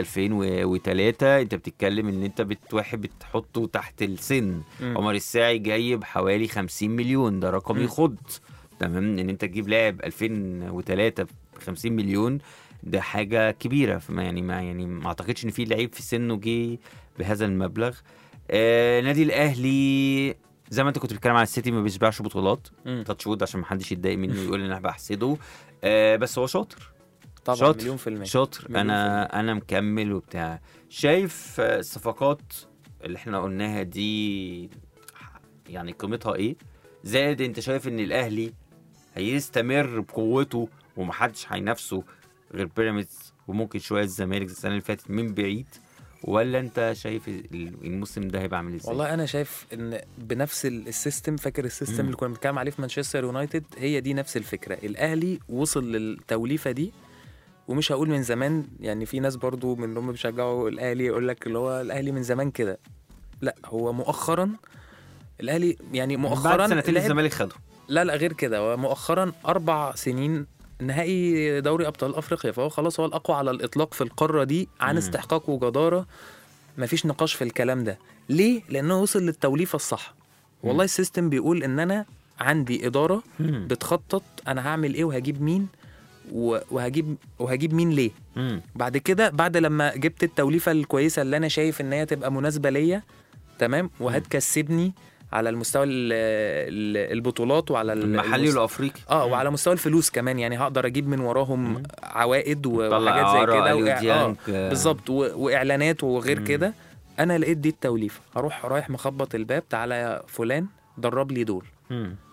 2003 انت بتتكلم ان انت بت- واحد بتحطه تحت السن مم. عمر الساعي جايب حوالي 50 مليون ده رقم مم. يخض تمام ان انت تجيب لاعب 2003 ب 50 مليون ده حاجه كبيره فما يعني ما يعني ما اعتقدش ان في لعيب في سنه جه بهذا المبلغ آه نادي الاهلي زي ما انت كنت بتتكلم على السيتي ما بيشبعش بطولات مم. تاتش وود عشان ما حدش يتضايق منه ويقول ان انا بحسده آه بس هو شاطر طبعا شاطر. مليون في المية شاطر مليون انا انا مكمل وبتاع شايف آه، الصفقات اللي احنا قلناها دي يعني قيمتها ايه زائد انت شايف ان الاهلي هيستمر بقوته ومحدش هينافسه غير بيراميدز وممكن شويه الزمالك زي السنه اللي فاتت من بعيد ولا انت شايف ال- الموسم ده هيبقى عامل ازاي والله انا شايف ان بنفس ال- السيستم فاكر السيستم مم. اللي كنا بنتكلم عليه في مانشستر يونايتد هي دي نفس الفكره الاهلي وصل للتوليفه دي ومش هقول من زمان يعني في ناس برضو من اللي هم بيشجعوا الاهلي يقول لك اللي هو الاهلي من زمان كده لا هو مؤخرا الاهلي يعني مؤخرا بعد سنتين لعب- الزمالك خده لا لا غير كده هو مؤخرا اربع سنين نهائي دوري ابطال افريقيا فهو خلاص هو الاقوى على الاطلاق في القاره دي عن مم. استحقاق وجداره مفيش نقاش في الكلام ده ليه لانه وصل للتوليفه الصح والله السيستم بيقول ان انا عندي اداره مم. بتخطط انا هعمل ايه وهجيب مين و- وهجيب وهجيب مين ليه مم. بعد كده بعد لما جبت التوليفه الكويسه اللي انا شايف ان هي تبقى مناسبه ليا تمام وهتكسبني على المستوى ال- ال- البطولات وعلى ال- المحلي المست- والافريقي اه وعلى مستوى الفلوس كمان يعني هقدر اجيب من وراهم مم. عوائد و- طلع وحاجات زي إعارة، كده أليو وإع- ديانج، آه آه. بالظبط و- واعلانات وغير مم. كده انا لقيت دي التوليفه هروح رايح مخبط الباب تعالى يا فلان درب لي دول مم.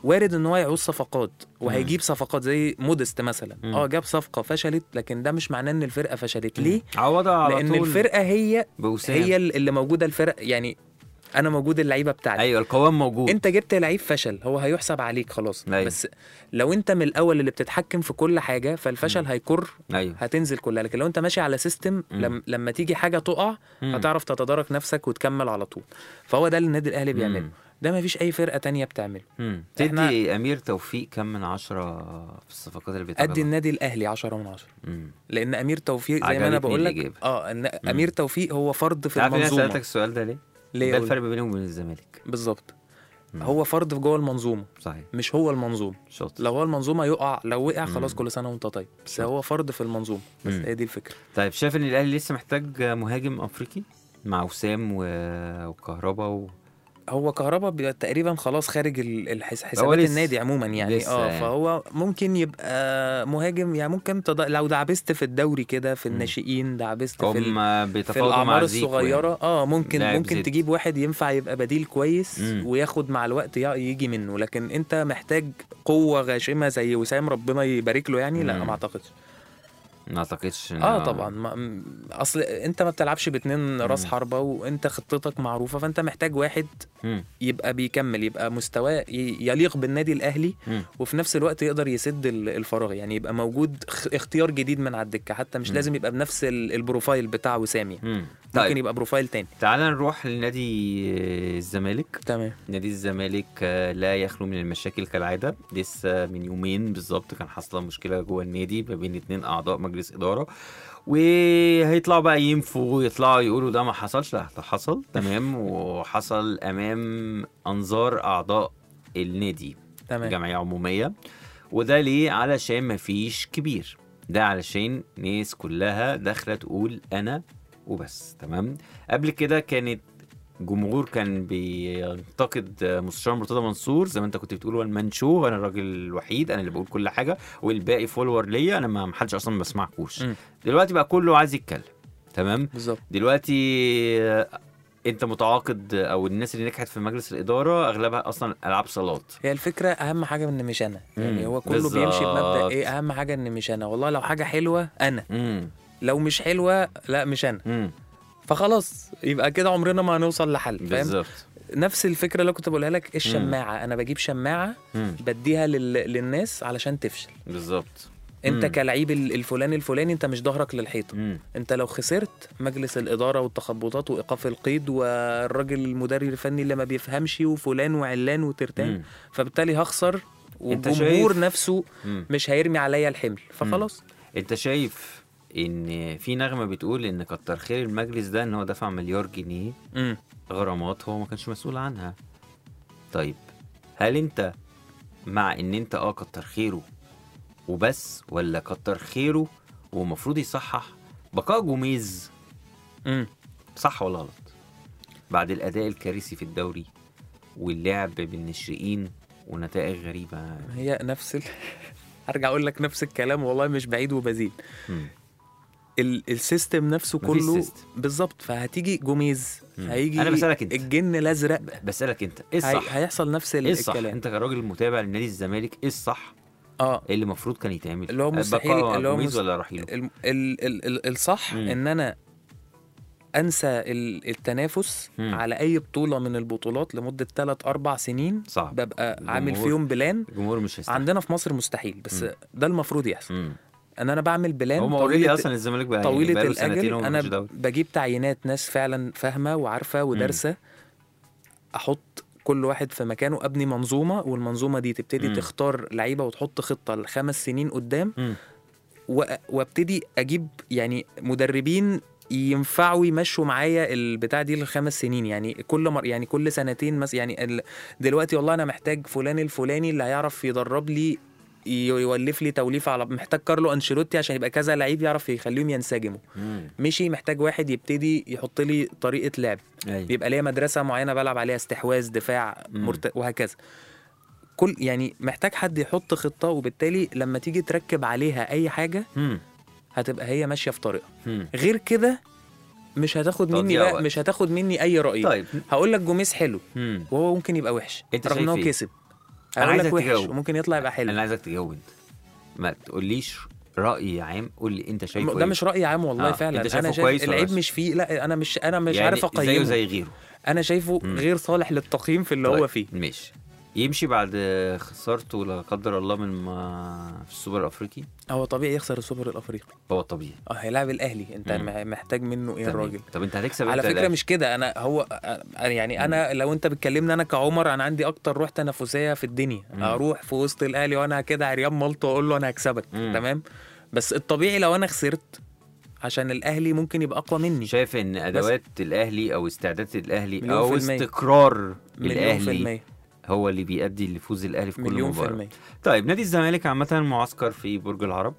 وارد ان هو يعوز صفقات وهيجيب صفقات زي مودست مثلا مم. اه جاب صفقه فشلت لكن ده مش معناه ان الفرقه فشلت ليه عوضها على لان طول الفرقه هي بوسام هي اللي موجوده الفرق يعني انا موجود اللعيبه بتاعتي ايوه القوام موجود انت جبت لعيب فشل هو هيحسب عليك خلاص أيوة. بس لو انت من الاول اللي بتتحكم في كل حاجه فالفشل هيكر ايوه هتنزل كلها لكن لو انت ماشي على سيستم لم لما تيجي حاجه تقع مم. هتعرف تتدارك نفسك وتكمل على طول فهو ده اللي النادي الاهلي بيعمله مم. ده ما فيش اي فرقه تانية بتعمله مم. إحنا- تدي امير توفيق كم من عشرة في الصفقات اللي بتعملها ادي النادي الاهلي 10 من 10 مم. لان امير توفيق زي ما عجبتني انا بقول لك الإجابة. اه إن امير توفيق هو فرد في عارف إن انا سالتك المنظومه السؤال ده ليه؟ ليه ده قول؟ الفرق بينهم وبين الزمالك بالظبط مم. هو فرد في جوه المنظومه صحيح مش هو المنظومه شاطر لو هو المنظومه يقع لو وقع خلاص مم. كل سنه وانت طيب بس صح. هو فرد في المنظومه بس مم. هي دي الفكره طيب شايف ان الاهلي لسه محتاج مهاجم افريقي مع وسام و... وكهربا و... هو كهربا بيبقى تقريبا خلاص خارج ال- الحس... هو حسابات لسه- النادي عموما يعني لسه اه يعني. فهو ممكن يبقى مهاجم يعني ممكن تض... لو دعبست في الدوري كده في مم. الناشئين دعبست في ال... هم في بيتفاوضوا الاعمار مع زيكو الصغيره يعني. اه ممكن لاعب ممكن زد. تجيب واحد ينفع يبقى بديل كويس مم. وياخد مع الوقت ي- يجي منه لكن انت محتاج قوه غاشمه زي وسام ربنا يبارك له يعني لا مم. ما اعتقدش ما اعتقدش إن- اه طبعا ما... م- اصل انت ما بتلعبش باتنين راس مم. حربه وانت خطتك معروفه فانت محتاج واحد مم. يبقى بيكمل يبقى مستواه ي- يليق بالنادي الاهلي مم. وفي نفس الوقت يقدر يسد ال- الفراغ يعني يبقى موجود خ- اختيار جديد من على الدكه حتى مش مم. لازم يبقى بنفس ال- البروفايل بتاع وسام يعني مم. ممكن طيب يبقى بروفايل تاني تعال نروح لنادي آه، الزمالك تمام نادي الزمالك آه، لا يخلو من المشاكل كالعاده لسه من يومين بالظبط كان حاصله مشكله جوه النادي ما بين اتنين اعضاء مجلس اداره وهيطلعوا بقى ينفوا ويطلعوا يقولوا ده ما حصلش لا ده حصل تمام وحصل امام انظار اعضاء النادي تمام جمعيه عموميه وده ليه علشان مفيش كبير ده علشان ناس كلها داخله تقول انا وبس تمام قبل كده كانت جمهور كان بينتقد مستشار مرتضى منصور زي ما انت كنت بتقول وان شو انا الراجل الوحيد انا اللي بقول كل حاجه والباقي فولور ليا انا ما محدش اصلا ما بسمعكوش مم. دلوقتي بقى كله عايز يتكلم تمام بالظبط دلوقتي آه، انت متعاقد او الناس اللي نجحت في مجلس الاداره اغلبها اصلا العاب صالات هي الفكره اهم حاجه ان مش انا يعني مم. هو كله بيمشي بمبدا بالظبط. ايه اهم حاجه ان مش انا والله لو حاجه حلوه انا امم لو مش حلوه لا مش انا امم فخلاص يبقى كده عمرنا ما هنوصل لحل فاهم بالظبط نفس الفكره اللي كنت بقولها لك الشماعه انا بجيب شماعه مم. بديها لل... للناس علشان تفشل بالظبط انت مم. كلعيب ال- الفلاني الفلاني انت مش ظهرك للحيطه مم. انت لو خسرت مجلس الاداره والتخبطات وايقاف القيد والراجل المدرب الفني اللي ما بيفهمش وفلان وعلان وترتان مم. فبالتالي هخسر انت والجمهور شايف- نفسه مم. مش هيرمي عليا الحمل فخلاص انت شايف ان في نغمه بتقول ان كتر خير المجلس ده ان هو دفع مليار جنيه امم غرامات هو ما كانش مسؤول عنها طيب هل انت مع ان انت اه كتر خيره وبس ولا كتر خيره ومفروض يصحح بقاء جوميز امم صح ولا غلط بعد الاداء الكارثي في الدوري واللعب بالناشئين ونتائج غريبه هي نفس ال... هرجع اقول لك نفس الكلام والله مش بعيد وبزيد مم. ال... السيستم نفسه مفيش كله سيستم. بالظبط فهتيجي جوميز مم. هيجي أنا بسألك أنت. الجن الازرق بسالك انت ايه هي... الصح هيحصل نفس ال... ايه الصح الكلام انت كراجل متابع لنادي الزمالك ايه الصح اه ايه اللي المفروض كان يتعمل اللي هو مستحيل- بقاء اللي هو جوميز مست- ولا رحيله ال... ال... ال... ال... الصح مم. ان انا انسى ال... التنافس مم. على اي بطوله من البطولات لمده 3 4 سنين صعب ببقى عامل الجمهور- فيهم بلان الجمهور مش هيستحمل عندنا في مصر مستحيل بس مم. ده المفروض يحصل مم. ان انا بعمل بلان هم طويلة- اوريدي اصلا الزمالك بقى يعني طويله بقاله سنتين الاجل وما انا خدش دوري. بجيب تعيينات ناس فعلا فاهمه وعارفه ودارسه احط كل واحد في مكانه ابني منظومه والمنظومه دي تبتدي مم. تختار لعيبه وتحط خطه لخمس سنين قدام مم. و- وابتدي اجيب يعني مدربين ينفعوا يمشوا معايا البتاع دي للخمس سنين يعني كل مر يعني كل سنتين مثلا يعني ال- دلوقتي والله انا محتاج فلان الفلاني اللي هيعرف يدرب لي ي- يولف لي توليفه على محتاج كارلو انشيلوتي عشان يبقى كذا لعيب يعرف يخليهم ينسجموا مم. مشي محتاج واحد يبتدي يحط لي طريقه لعب أيوة. بيبقى ليا مدرسه معينه بلعب عليها استحواذ دفاع مم. مرت... وهكذا كل يعني محتاج حد يحط خطه وبالتالي لما تيجي تركب عليها اي حاجه مم. هتبقى هي ماشيه في طريقها مم. غير كده مش هتاخد مني تضييع بقى وقت. مش هتاخد مني اي راي طيب هقول لك جوميز حلو مم. وهو ممكن يبقى وحش أنت رغم ان شايف هو إيه؟ كسب أنا هقول لك عايزك وحش تجاوب. وممكن يطلع يبقى حلو انا عايزك تجاوب انت ما تقوليش راي عام قول لي انت شايفه ده إيه؟ مش راي عام والله آه، فعلا أنت شايفه انا شايف كويس ولا العيب وحش؟ مش فيه لا انا مش انا مش يعني عارف زيه اقيمه زي غيره انا شايفه مم. غير صالح للتقييم في اللي طيب، هو فيه ماشي يمشي بعد خسارته لا قدر الله من ما في السوبر الافريقي هو طبيعي يخسر السوبر الافريقي هو الطبيعي اه هيلاعب الاهلي انت مم. مح- محتاج منه ايه تمام. الراجل طب انت هتكسب على انت فكره الأهلي. مش كده انا هو أنا- يعني انا لو انت بتكلمني انا كعمر انا عندي اكتر روح تنافسيه في الدنيا مم. اروح في وسط الاهلي وانا كده عريان ملط واقول له انا هكسبك مم. تمام بس الطبيعي لو انا خسرت عشان الاهلي ممكن يبقى اقوى مني شايف ان ادوات الاهلي او استعدادات الاهلي مليون او في المية. استقرار مليون في الاهلي المية هو اللي بيؤدي لفوز الاهلي في كل مليون في مباراه المية طيب نادي الزمالك عامه معسكر في برج العرب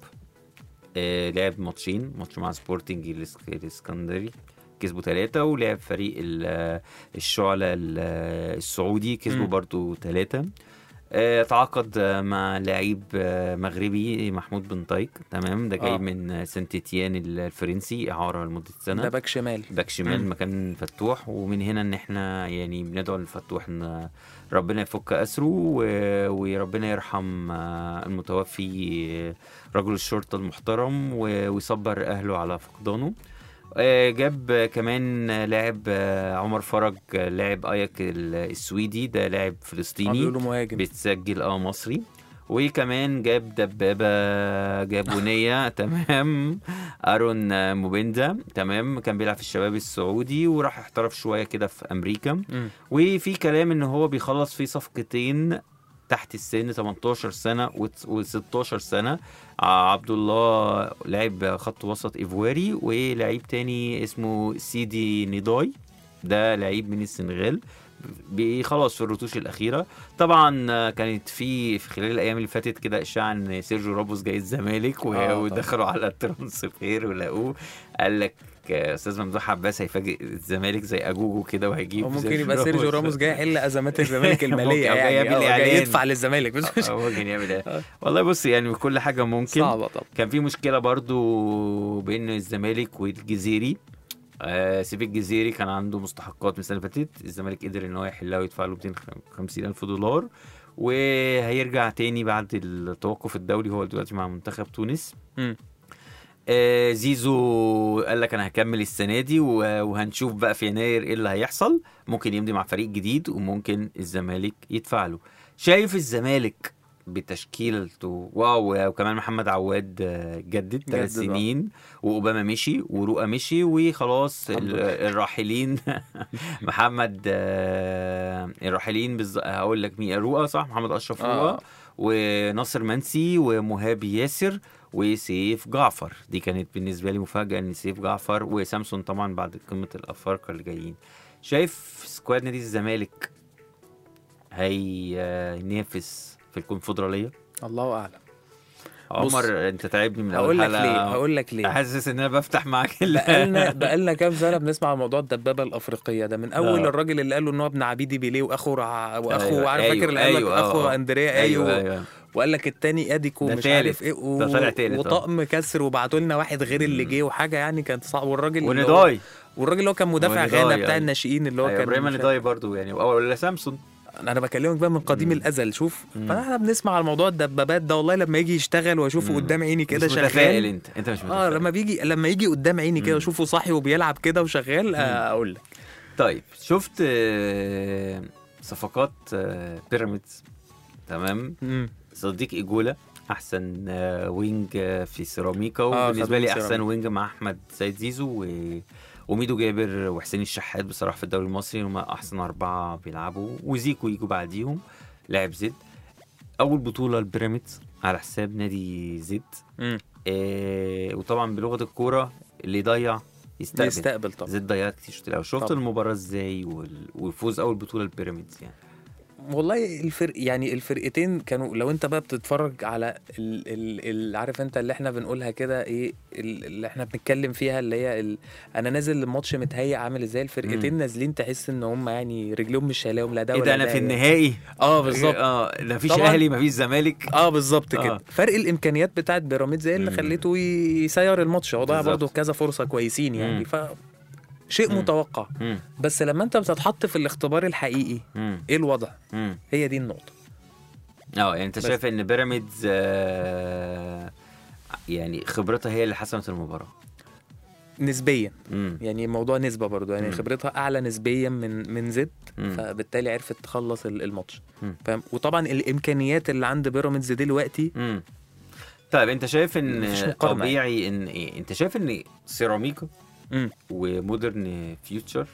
آه لعب ماتشين ماتش مع سبورتنج الإسك- الاسكندري كسبوا ثلاثة ولعب فريق ال- آه، الشعلة ال- آه، السعودي كسبوا مم. برضو ثلاثة آه، تعاقد آه، مع لعيب آه، مغربي محمود بن طايق تمام ده جاي آه. من آه، سانت تيان الفرنسي اعاره لمده سنه ده باك شمال باك شمال مم. مكان فتوح ومن هنا ان احنا يعني بندعو لفتوح ان ربنا يفك اسره و- وربنا يرحم آه، المتوفي آه، رجل الشرطه المحترم و- ويصبر اهله على فقدانه آه، جاب كمان لاعب آه، عمر فرج آه، لاعب اياك ال- السويدي ده لاعب آه، فلسطيني بيقولوا مهاجم بتسجل اه مصري وكمان جاب دبابة جابونية تمام أرون آه، موبيندا تمام كان بيلعب في الشباب السعودي وراح احترف شوية كده في أمريكا مم. وفي كلام إن هو بيخلص في صفقتين تحت السن 18 سنة و16 سنة ع- عبد الله لعب خط وسط إيفواري ولعيب تاني اسمه سيدي نيداي ده لعيب من السنغال بيخلص في الرتوش الاخيره طبعا آه، كانت في في خلال الايام اللي فاتت كده اشاعه ان سيرجيو راموس جاي الزمالك و- آه، طبعاً. ودخلوا على الترانسفير ولقوه قال لك آه، استاذ ممدوح عباس هيفاجئ الزمالك زي اجوجو كده وهيجيب هو ممكن يبقى سيرجيو راموس جاي يحل ازمات الزمالك ممكن، الماليه أو جاي يعني يعمل آه، جاي إعلان. يدفع للزمالك بس مش آه، ممكن يعمل ايه والله بص يعني كل حاجه ممكن صعبه طبعا كان في مشكله برضو بين الزمالك والجزيري آه سيف الجزيري كان عنده مستحقات من السنه اللي فاتت الزمالك قدر ان هو يحلها ويدفع له 250 الف دولار وهيرجع تاني بعد التوقف الدولي هو دلوقتي مع منتخب تونس مم. آه زيزو قال لك انا هكمل السنه دي و- وهنشوف بقى في يناير ايه اللي هيحصل ممكن يمضي مع فريق جديد وممكن الزمالك يدفع له شايف الزمالك بتشكيلته واو وكمان محمد عواد آه، جدد ثلاث جدد، آه. سنين واوباما مشي ورؤى مشي وخلاص الحمد ال- لله. الراحلين محمد آه، الراحلين بالظ- هقول لك مين رؤى صح محمد اشرف رؤى آه. وناصر منسي ومهاب ياسر وسيف جعفر دي كانت بالنسبه لي مفاجاه ان سيف جعفر وسامسون طبعا بعد قمه الافارقه اللي جايين شايف سكواد نادي الزمالك هينافس في الكونفدراليه الله اعلم بص، عمر انت تعبني من هقول لك الحلقة. ليه هقول لك ليه حاسس ان انا بفتح معاك ال- بقالنا بقالنا كام سنه بنسمع عن موضوع الدبابه الافريقيه ده من اول آه. الراجل اللي قال له ان هو ابن عبيدي بيليه واخو رع... واخو أيوة، عارف أيوة، فاكر اللي قال لك أيوة، آه، اخو آه. اندريا ايوه ايوه ايوه وقال لك التاني اديكو ده مش تالت. عارف ايه و... ده طالع تالت، آه. وطقم كسر وبعتوا لنا واحد غير اللي جه وحاجه يعني كانت صعبه والراجل اللي هو... ونداي والراجل اللي هو كان مدافع ونداي، غانا بتاع أيوة. الناشئين اللي هو أيوة، كان ابراهيم مش عارف- نداي برضو يعني أو- ولا سامسون انا بكلمك بقى من قديم الازل شوف فاحنا بنسمع على موضوع الدبابات ده والله لما يجي يشتغل واشوفه مم. قدام عيني كده مش متفائل شغال انت انت مش اه متفائل لما بيجي لما يجي قدام عيني كده مم. واشوفه صاحي وبيلعب كده وشغال آه، اقول لك طيب شفت آه، صفقات آه، بيراميدز تمام مم. صديق ايجولا احسن آه، وينج آه، في سيراميكا آه، وبالنسبه خدوا لي من احسن سيراميكا. وينج مع احمد سيد زيزو و... وميدو جابر وحسين الشحات بصراحه في الدوري المصري هم احسن اربعه بيلعبوا وزيكو يجوا بعديهم لاعب زد اول بطوله لبيراميدز على حساب نادي زد مم. آه وطبعا بلغه الكوره اللي يضيع يستقبل يستقبل طبعا زد ضيعت كتير الشوط الاول شفت طبعا. المباراه ازاي وال... والفوز اول بطوله لبيراميدز يعني والله الفرق يعني الفرقتين كانوا لو انت بقى بتتفرج على ال ال ال عارف انت اللي احنا بنقولها كده ايه ال- اللي احنا بنتكلم فيها اللي هي ال انا نازل الماتش متهيأ عامل ازاي الفرقتين مم. نازلين تحس ان هم يعني رجلهم مش شايلاهم لا ده ايه ولا ده انا في يعني. النهائي اه بالظبط اه لا فيش طبعاً. اهلي مفيش زمالك اه بالظبط آه. كده فرق الامكانيات بتاعت بيراميدز هي اللي مم. خليته يسير الماتش هو ضيع بالظبط. برضه كذا فرصه كويسين يعني مم. ف شيء مم. متوقع مم. بس لما انت بتتحط في الاختبار الحقيقي مم. ايه الوضع مم. هي دي النقطه اه يعني انت بس. شايف ان بيراميدز آه يعني خبرتها هي اللي حسمت المباراه نسبيا امم يعني موضوع نسبه برضو يعني مم. خبرتها اعلى نسبيا من من زد مم. فبالتالي عرفت تخلص ال- الماتش مم. فاهم وطبعا الامكانيات اللي عند بيراميدز دلوقتي امم طيب انت شايف ان مفيش مقارنة طبيعي ان ايه انت شايف ان سيراميكا مم. ومودرن فيوتشر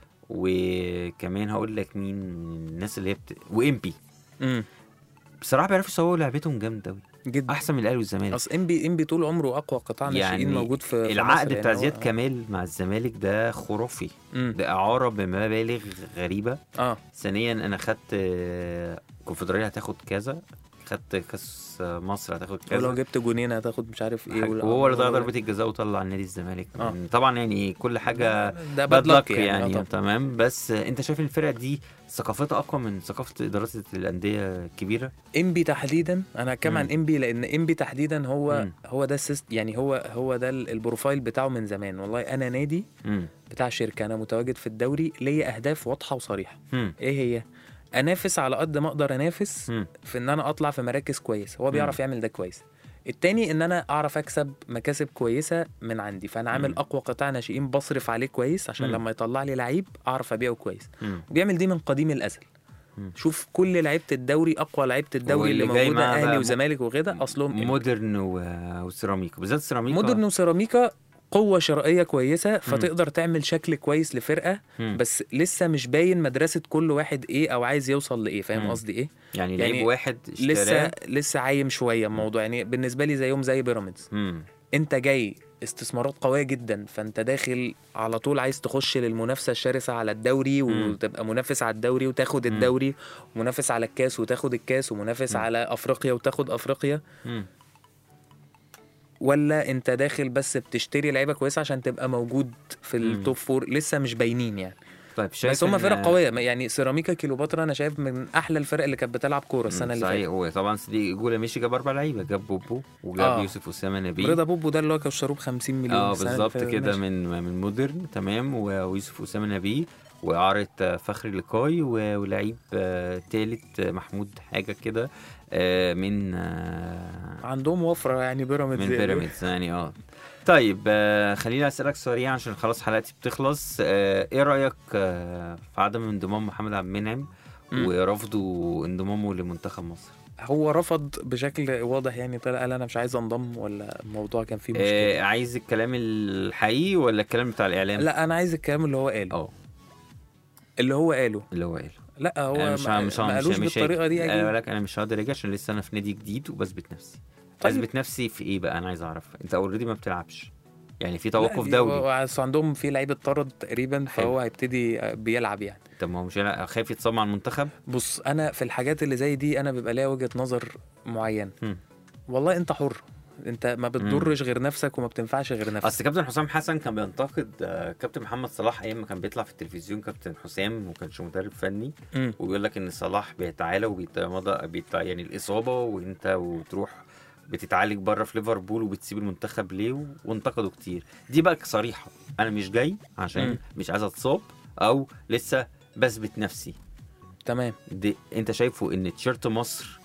وكمان هقول لك مين من الناس اللي هي بت... وامبي امم بصراحه بيعرفوا يسوقوا لعبتهم جامد قوي جدا احسن من الاهلي والزمالك اصل انبي انبي طول عمره اقوى قطاع ناشئين يعني موجود في في العقد مصر بتاع يعني زياد هو- كمال مع الزمالك ده خرافي مم. ده اعاره بمبالغ غريبه اه ثانيا انا خدت آه، الكونفدراليه هتاخد كذا خدت كاس مصر هتاخد كذا ولو جبت جونين هتاخد مش عارف ايه حاجة- ولا- وهو اللي ضيع ولا- ضربه الجزاء وطلع نادي الزمالك آه. من- طبعا يعني كل حاجه ده باد باد لك يعني, يعني, يعني آه طبعاً. تمام بس انت شايف إن الفرق دي ثقافتها اقوى من ثقافه ادارات الانديه الكبيره انبي تحديدا انا هتكلم عن مم. انبي لان انبي تحديدا هو مم. هو ده السيست يعني هو هو ده ال- البروفايل بتاعه من زمان والله انا نادي امم بتاع شركه انا متواجد في الدوري ليا اهداف واضحه وصريحه امم ايه هي انافس على قد ما اقدر انافس مم. في ان انا اطلع في مراكز كويسه هو بيعرف يعمل ده كويس التاني ان انا اعرف اكسب مكاسب كويسه من عندي فانا عامل مم. اقوى قطاع ناشئين بصرف عليه كويس عشان مم. لما يطلع لي لعيب اعرف ابيعه كويس مم. وبيعمل دي من قديم الازل مم. شوف كل لعيبه الدوري اقوى لعيبه الدوري اللي واللي جاي موجوده معاه بقى اهلي م- وزمالك وغدا اصلهم إيه؟ مودرن و- وسيراميكا بالذات سيراميكا مودرن وسيراميكا قوة شرائية كويسة فتقدر تعمل شكل كويس لفرقة مم. بس لسه مش باين مدرسة كل واحد ايه او عايز يوصل لايه فاهم مم. قصدي ايه يعني, يعني لعيب واحد لسه اشتراه لسه عايم شوية الموضوع يعني بالنسبة لي زيهم زي بيراميدز مم. انت جاي استثمارات قوية جدا فانت داخل على طول عايز تخش للمنافسة الشرسة على الدوري مم. وتبقى منافس على الدوري وتاخد مم. الدوري ومنافس على الكاس وتاخد الكاس ومنافس مم. على افريقيا وتاخد افريقيا مم. ولا انت داخل بس بتشتري لعيبه كويسه عشان تبقى موجود في مم. التوب فور لسه مش باينين يعني طيب شايف بس هم إن- فرق قويه ما- يعني سيراميكا كيلوباترا انا شايف من احلى الفرق اللي كانت بتلعب كوره السنه اللي صحيح فاتت هو طبعا صديق جولا مشي جاب اربع لعيبه جاب بوبو وجاب آه. يوسف اسامه نبيل رضا بوبو ده اللي هو كان شروه ب 50 مليون اه السنة اللي بالظبط فاتت، كده ماشي. من من مودرن تمام و- ويوسف اسامه نبيل وإعارة آه، فخري لقاي و- ولعيب آه، تالت آه، محمود حاجة كده آه، من آه، عندهم وفره يعني بيراميدز من يعني. بيراميدز يعني اه طيب آه، خليني اسالك سريعا عشان خلاص حلقتي بتخلص آه، ايه رايك آه، في عدم انضمام محمد عبد المنعم مم. ورفضه انضمامه لمنتخب مصر هو رفض بشكل واضح يعني طلع قال انا مش عايز انضم ولا الموضوع كان فيه مشكله آه، عايز الكلام الحقيقي ولا الكلام بتاع الاعلام لا انا عايز الكلام اللي هو قاله اه اللي هو قاله اللي هو قاله لا هو انا مش ما, مش ما قالوش مش بالطريقه دي انا أكيد. بقول لك انا مش هقدر اجي عشان لسه انا في نادي جديد وبثبت نفسي طيب. اثبت نفسي في ايه بقى انا عايز اعرف انت اوريدي ما بتلعبش يعني في لا، توقف دي- دولي هو أصل عندهم في لعيب اتطرد تقريبا حلو. فهو هيبتدي بيلعب يعني طب ما هو مش هيلعب- خايف يتصاب مع المنتخب بص انا في الحاجات اللي زي دي انا بيبقى ليا وجهه نظر معينه مم. والله انت حر انت ما بتضرش غير نفسك وما بتنفعش غير نفسك اصل كابتن حسام حسن كان بينتقد آه، كابتن محمد صلاح ايام ما كان بيطلع في التلفزيون كابتن حسام وما كانش مدرب فني مم. وبيقول لك ان صلاح بيتعالى وبيتمضى بيت يعني الاصابه وانت وتروح بتتعالج بره في ليفربول وبتسيب المنتخب ليه و- وانتقدوا كتير دي بقى صريحه انا مش جاي عشان مم. مش عايز اتصاب او لسه بثبت نفسي تمام دي انت شايفه ان تيشيرت مصر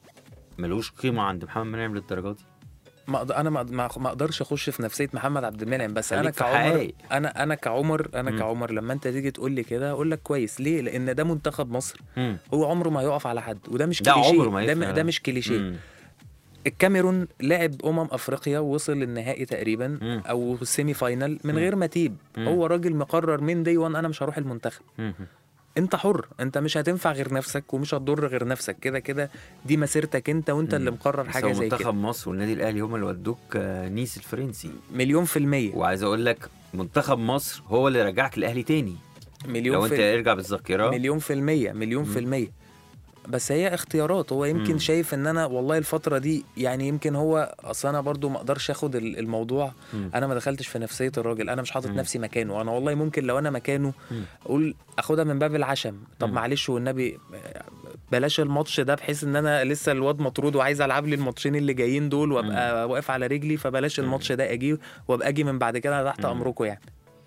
ملوش قيمه عند محمد منعم للدرجه دي ما أقدر- انا ما ما ما اقدرش اخش في نفسيه محمد عبد المنعم بس انا خليك في كعمر حقائق. انا انا كعمر انا مم. كعمر لما انت تيجي تقول لي كده اقول لك كويس ليه لان ده منتخب مصر مم. هو عمره ما هيقف على حد وده مش ده كليشيه عمره ما ده, يفرق. ده مش كليشيه مم. الكاميرون لعب امم افريقيا ووصل للنهائي تقريبا مم. او السيمي فاينال من مم. غير ما تيب مم. هو راجل مقرر من دي وان انا مش هروح المنتخب مم. انت حر انت مش هتنفع غير نفسك ومش هتضر غير نفسك كده كده دي مسيرتك انت وانت اللي مقرر بس حاجه هو زي منتخب كده مصر والنادي الاهلي هم اللي ودوك آه، نيس الفرنسي مليون في المية وعايز اقول لك منتخب مصر هو اللي رجعك الاهلي تاني لو مليون انت في ارجع بالذاكره مليون في المية مليون في المية بس هي اختيارات هو يمكن مم. شايف ان انا والله الفترة دي يعني يمكن هو اصل انا برضو ما اقدرش اخد ال- الموضوع مم. انا ما دخلتش في نفسية الراجل انا مش حاطط مم. نفسي مكانه انا والله ممكن لو انا مكانه مم. اقول اخدها من باب العشم طب مم. معلش والنبي بلاش الماتش ده بحيث ان انا لسه الواد مطرود وعايز العب لي الماتشين اللي جايين دول وابقى واقف على رجلي فبلاش الماتش ده اجي وابقى اجي من بعد كده أنا تحت مم. امركم يعني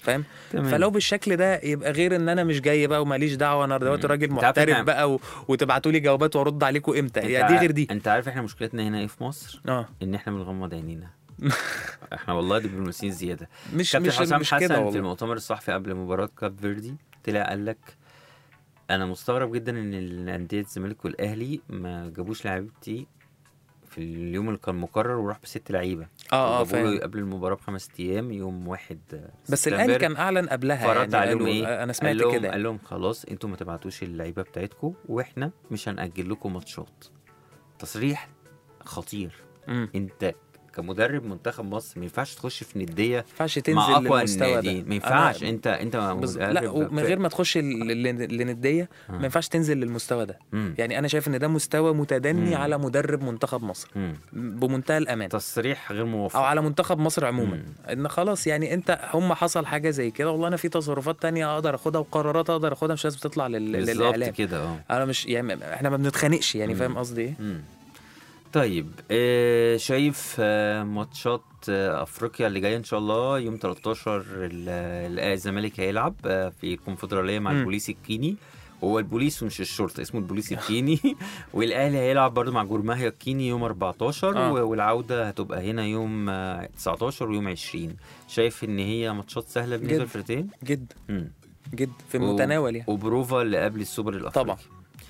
فاهم تمام. فلو بالشكل ده يبقى غير ان انا مش جاي بقى وماليش دعوه انا دلوقتي مم. راجل أنت عارف محترف إحنا- بقى و... وتبعتوا لي جوابات وارد عليكم امتى أنت يعني دي غير دي انت عارف احنا مشكلتنا هنا ايه في مصر اه ان احنا بنغمض عينينا احنا والله دبلوماسيين زياده مش كابتن مش حسام مش حسن كده في والله المؤتمر الصحفي قبل مباراه كاب فيردي طلع قال لك انا مستغرب جدا ان الانديه الزمالك والاهلي ما جابوش لعيبتي في اليوم اللي كان مقرر وراح بست لعيبه اه اه جابوا له فاهم قبل المباراه بخمس ايام يوم واحد بس سبتمبر. الاهلي كان اعلن قبلها فرد يعني عليهم قالوا ايه؟ انا سمعت قال لهم كده قال لهم خلاص انتوا ما تبعتوش اللعيبه بتاعتكم واحنا مش هنأجل لكم ماتشات تصريح خطير مم. انت كمدرب منتخب مصر ما ينفعش تخش في نديه ما ينفعش مع تنزل اقوى للمستوى النادي ده ما ينفعش أنا- انت انت بز... مدرب لا ومن في- غير ما تخش ل- ل- لنديه آه. ما ينفعش تنزل للمستوى ده مم. يعني انا شايف ان ده مستوى متدني مم. على مدرب منتخب مصر مم. بمنتهى الامان تصريح غير موفق او على منتخب مصر عموما مم. ان خلاص يعني انت هم حصل حاجه زي كده والله انا في تصرفات تانية اقدر اخدها وقرارات اقدر اخدها مش لازم تطلع لل... بالظبط للاعلام كده اه انا مش يعني احنا ما بنتخانقش يعني مم. فاهم قصدي ايه مم. طيب آه شايف آه ماتشات آه افريقيا اللي جايه ان شاء الله يوم 13 ال- ال- الزمالك هيلعب آه في الكونفدراليه مع مم. البوليس الكيني هو البوليس ومش الشرطه اسمه البوليس الكيني والاهلي هيلعب برضو مع جورماهيا الكيني يوم 14 آه. و- والعوده هتبقى هنا يوم آه 19 ويوم 20 شايف ان هي ماتشات سهله بالنسبه جدا. للفرقتين جدا مم. جدا في و- المتناول يعني وبروفا اللي قبل السوبر الافريقي طبعا.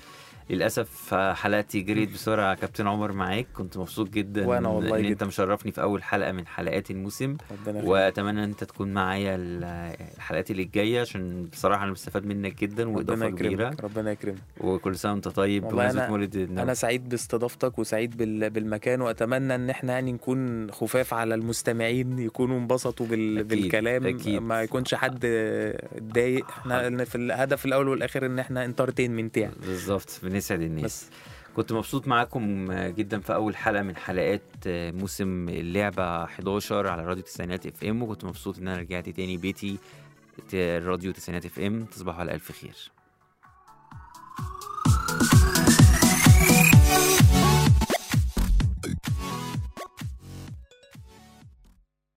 للاسف حلقتي جريت بسرعه يا كابتن عمر معاك كنت مبسوط جدا وأنا والله ان جدا. انت مشرفني في اول حلقه من حلقات الموسم ربنا يخليك. واتمنى ان انت تكون معايا ال- الحلقات اللي الجايه عشان بصراحه انا مستفاد منك جدا ربنا واضافه كبيره يكرمك ربنا يكرمك وكل سنه وانت طيب والله بمناسبه أنا- مولد النبي انا سعيد باستضافتك وسعيد بال- بالمكان واتمنى ان احنا يعني نكون خفاف على المستمعين يكونوا انبسطوا بال... أكيد، بالكلام أكيد. ما يكونش حد اتضايق احنا في الهدف الاول والاخر ان احنا انترتينمنت يعني بالظبط بنسعد الناس بس. كنت مبسوط معاكم جدا في اول حلقه من حلقات موسم اللعبه 11 على راديو تسعينات اف ام وكنت مبسوط ان انا رجعت تاني بيتي راديو تسعينات اف ام تصبحوا على الف خير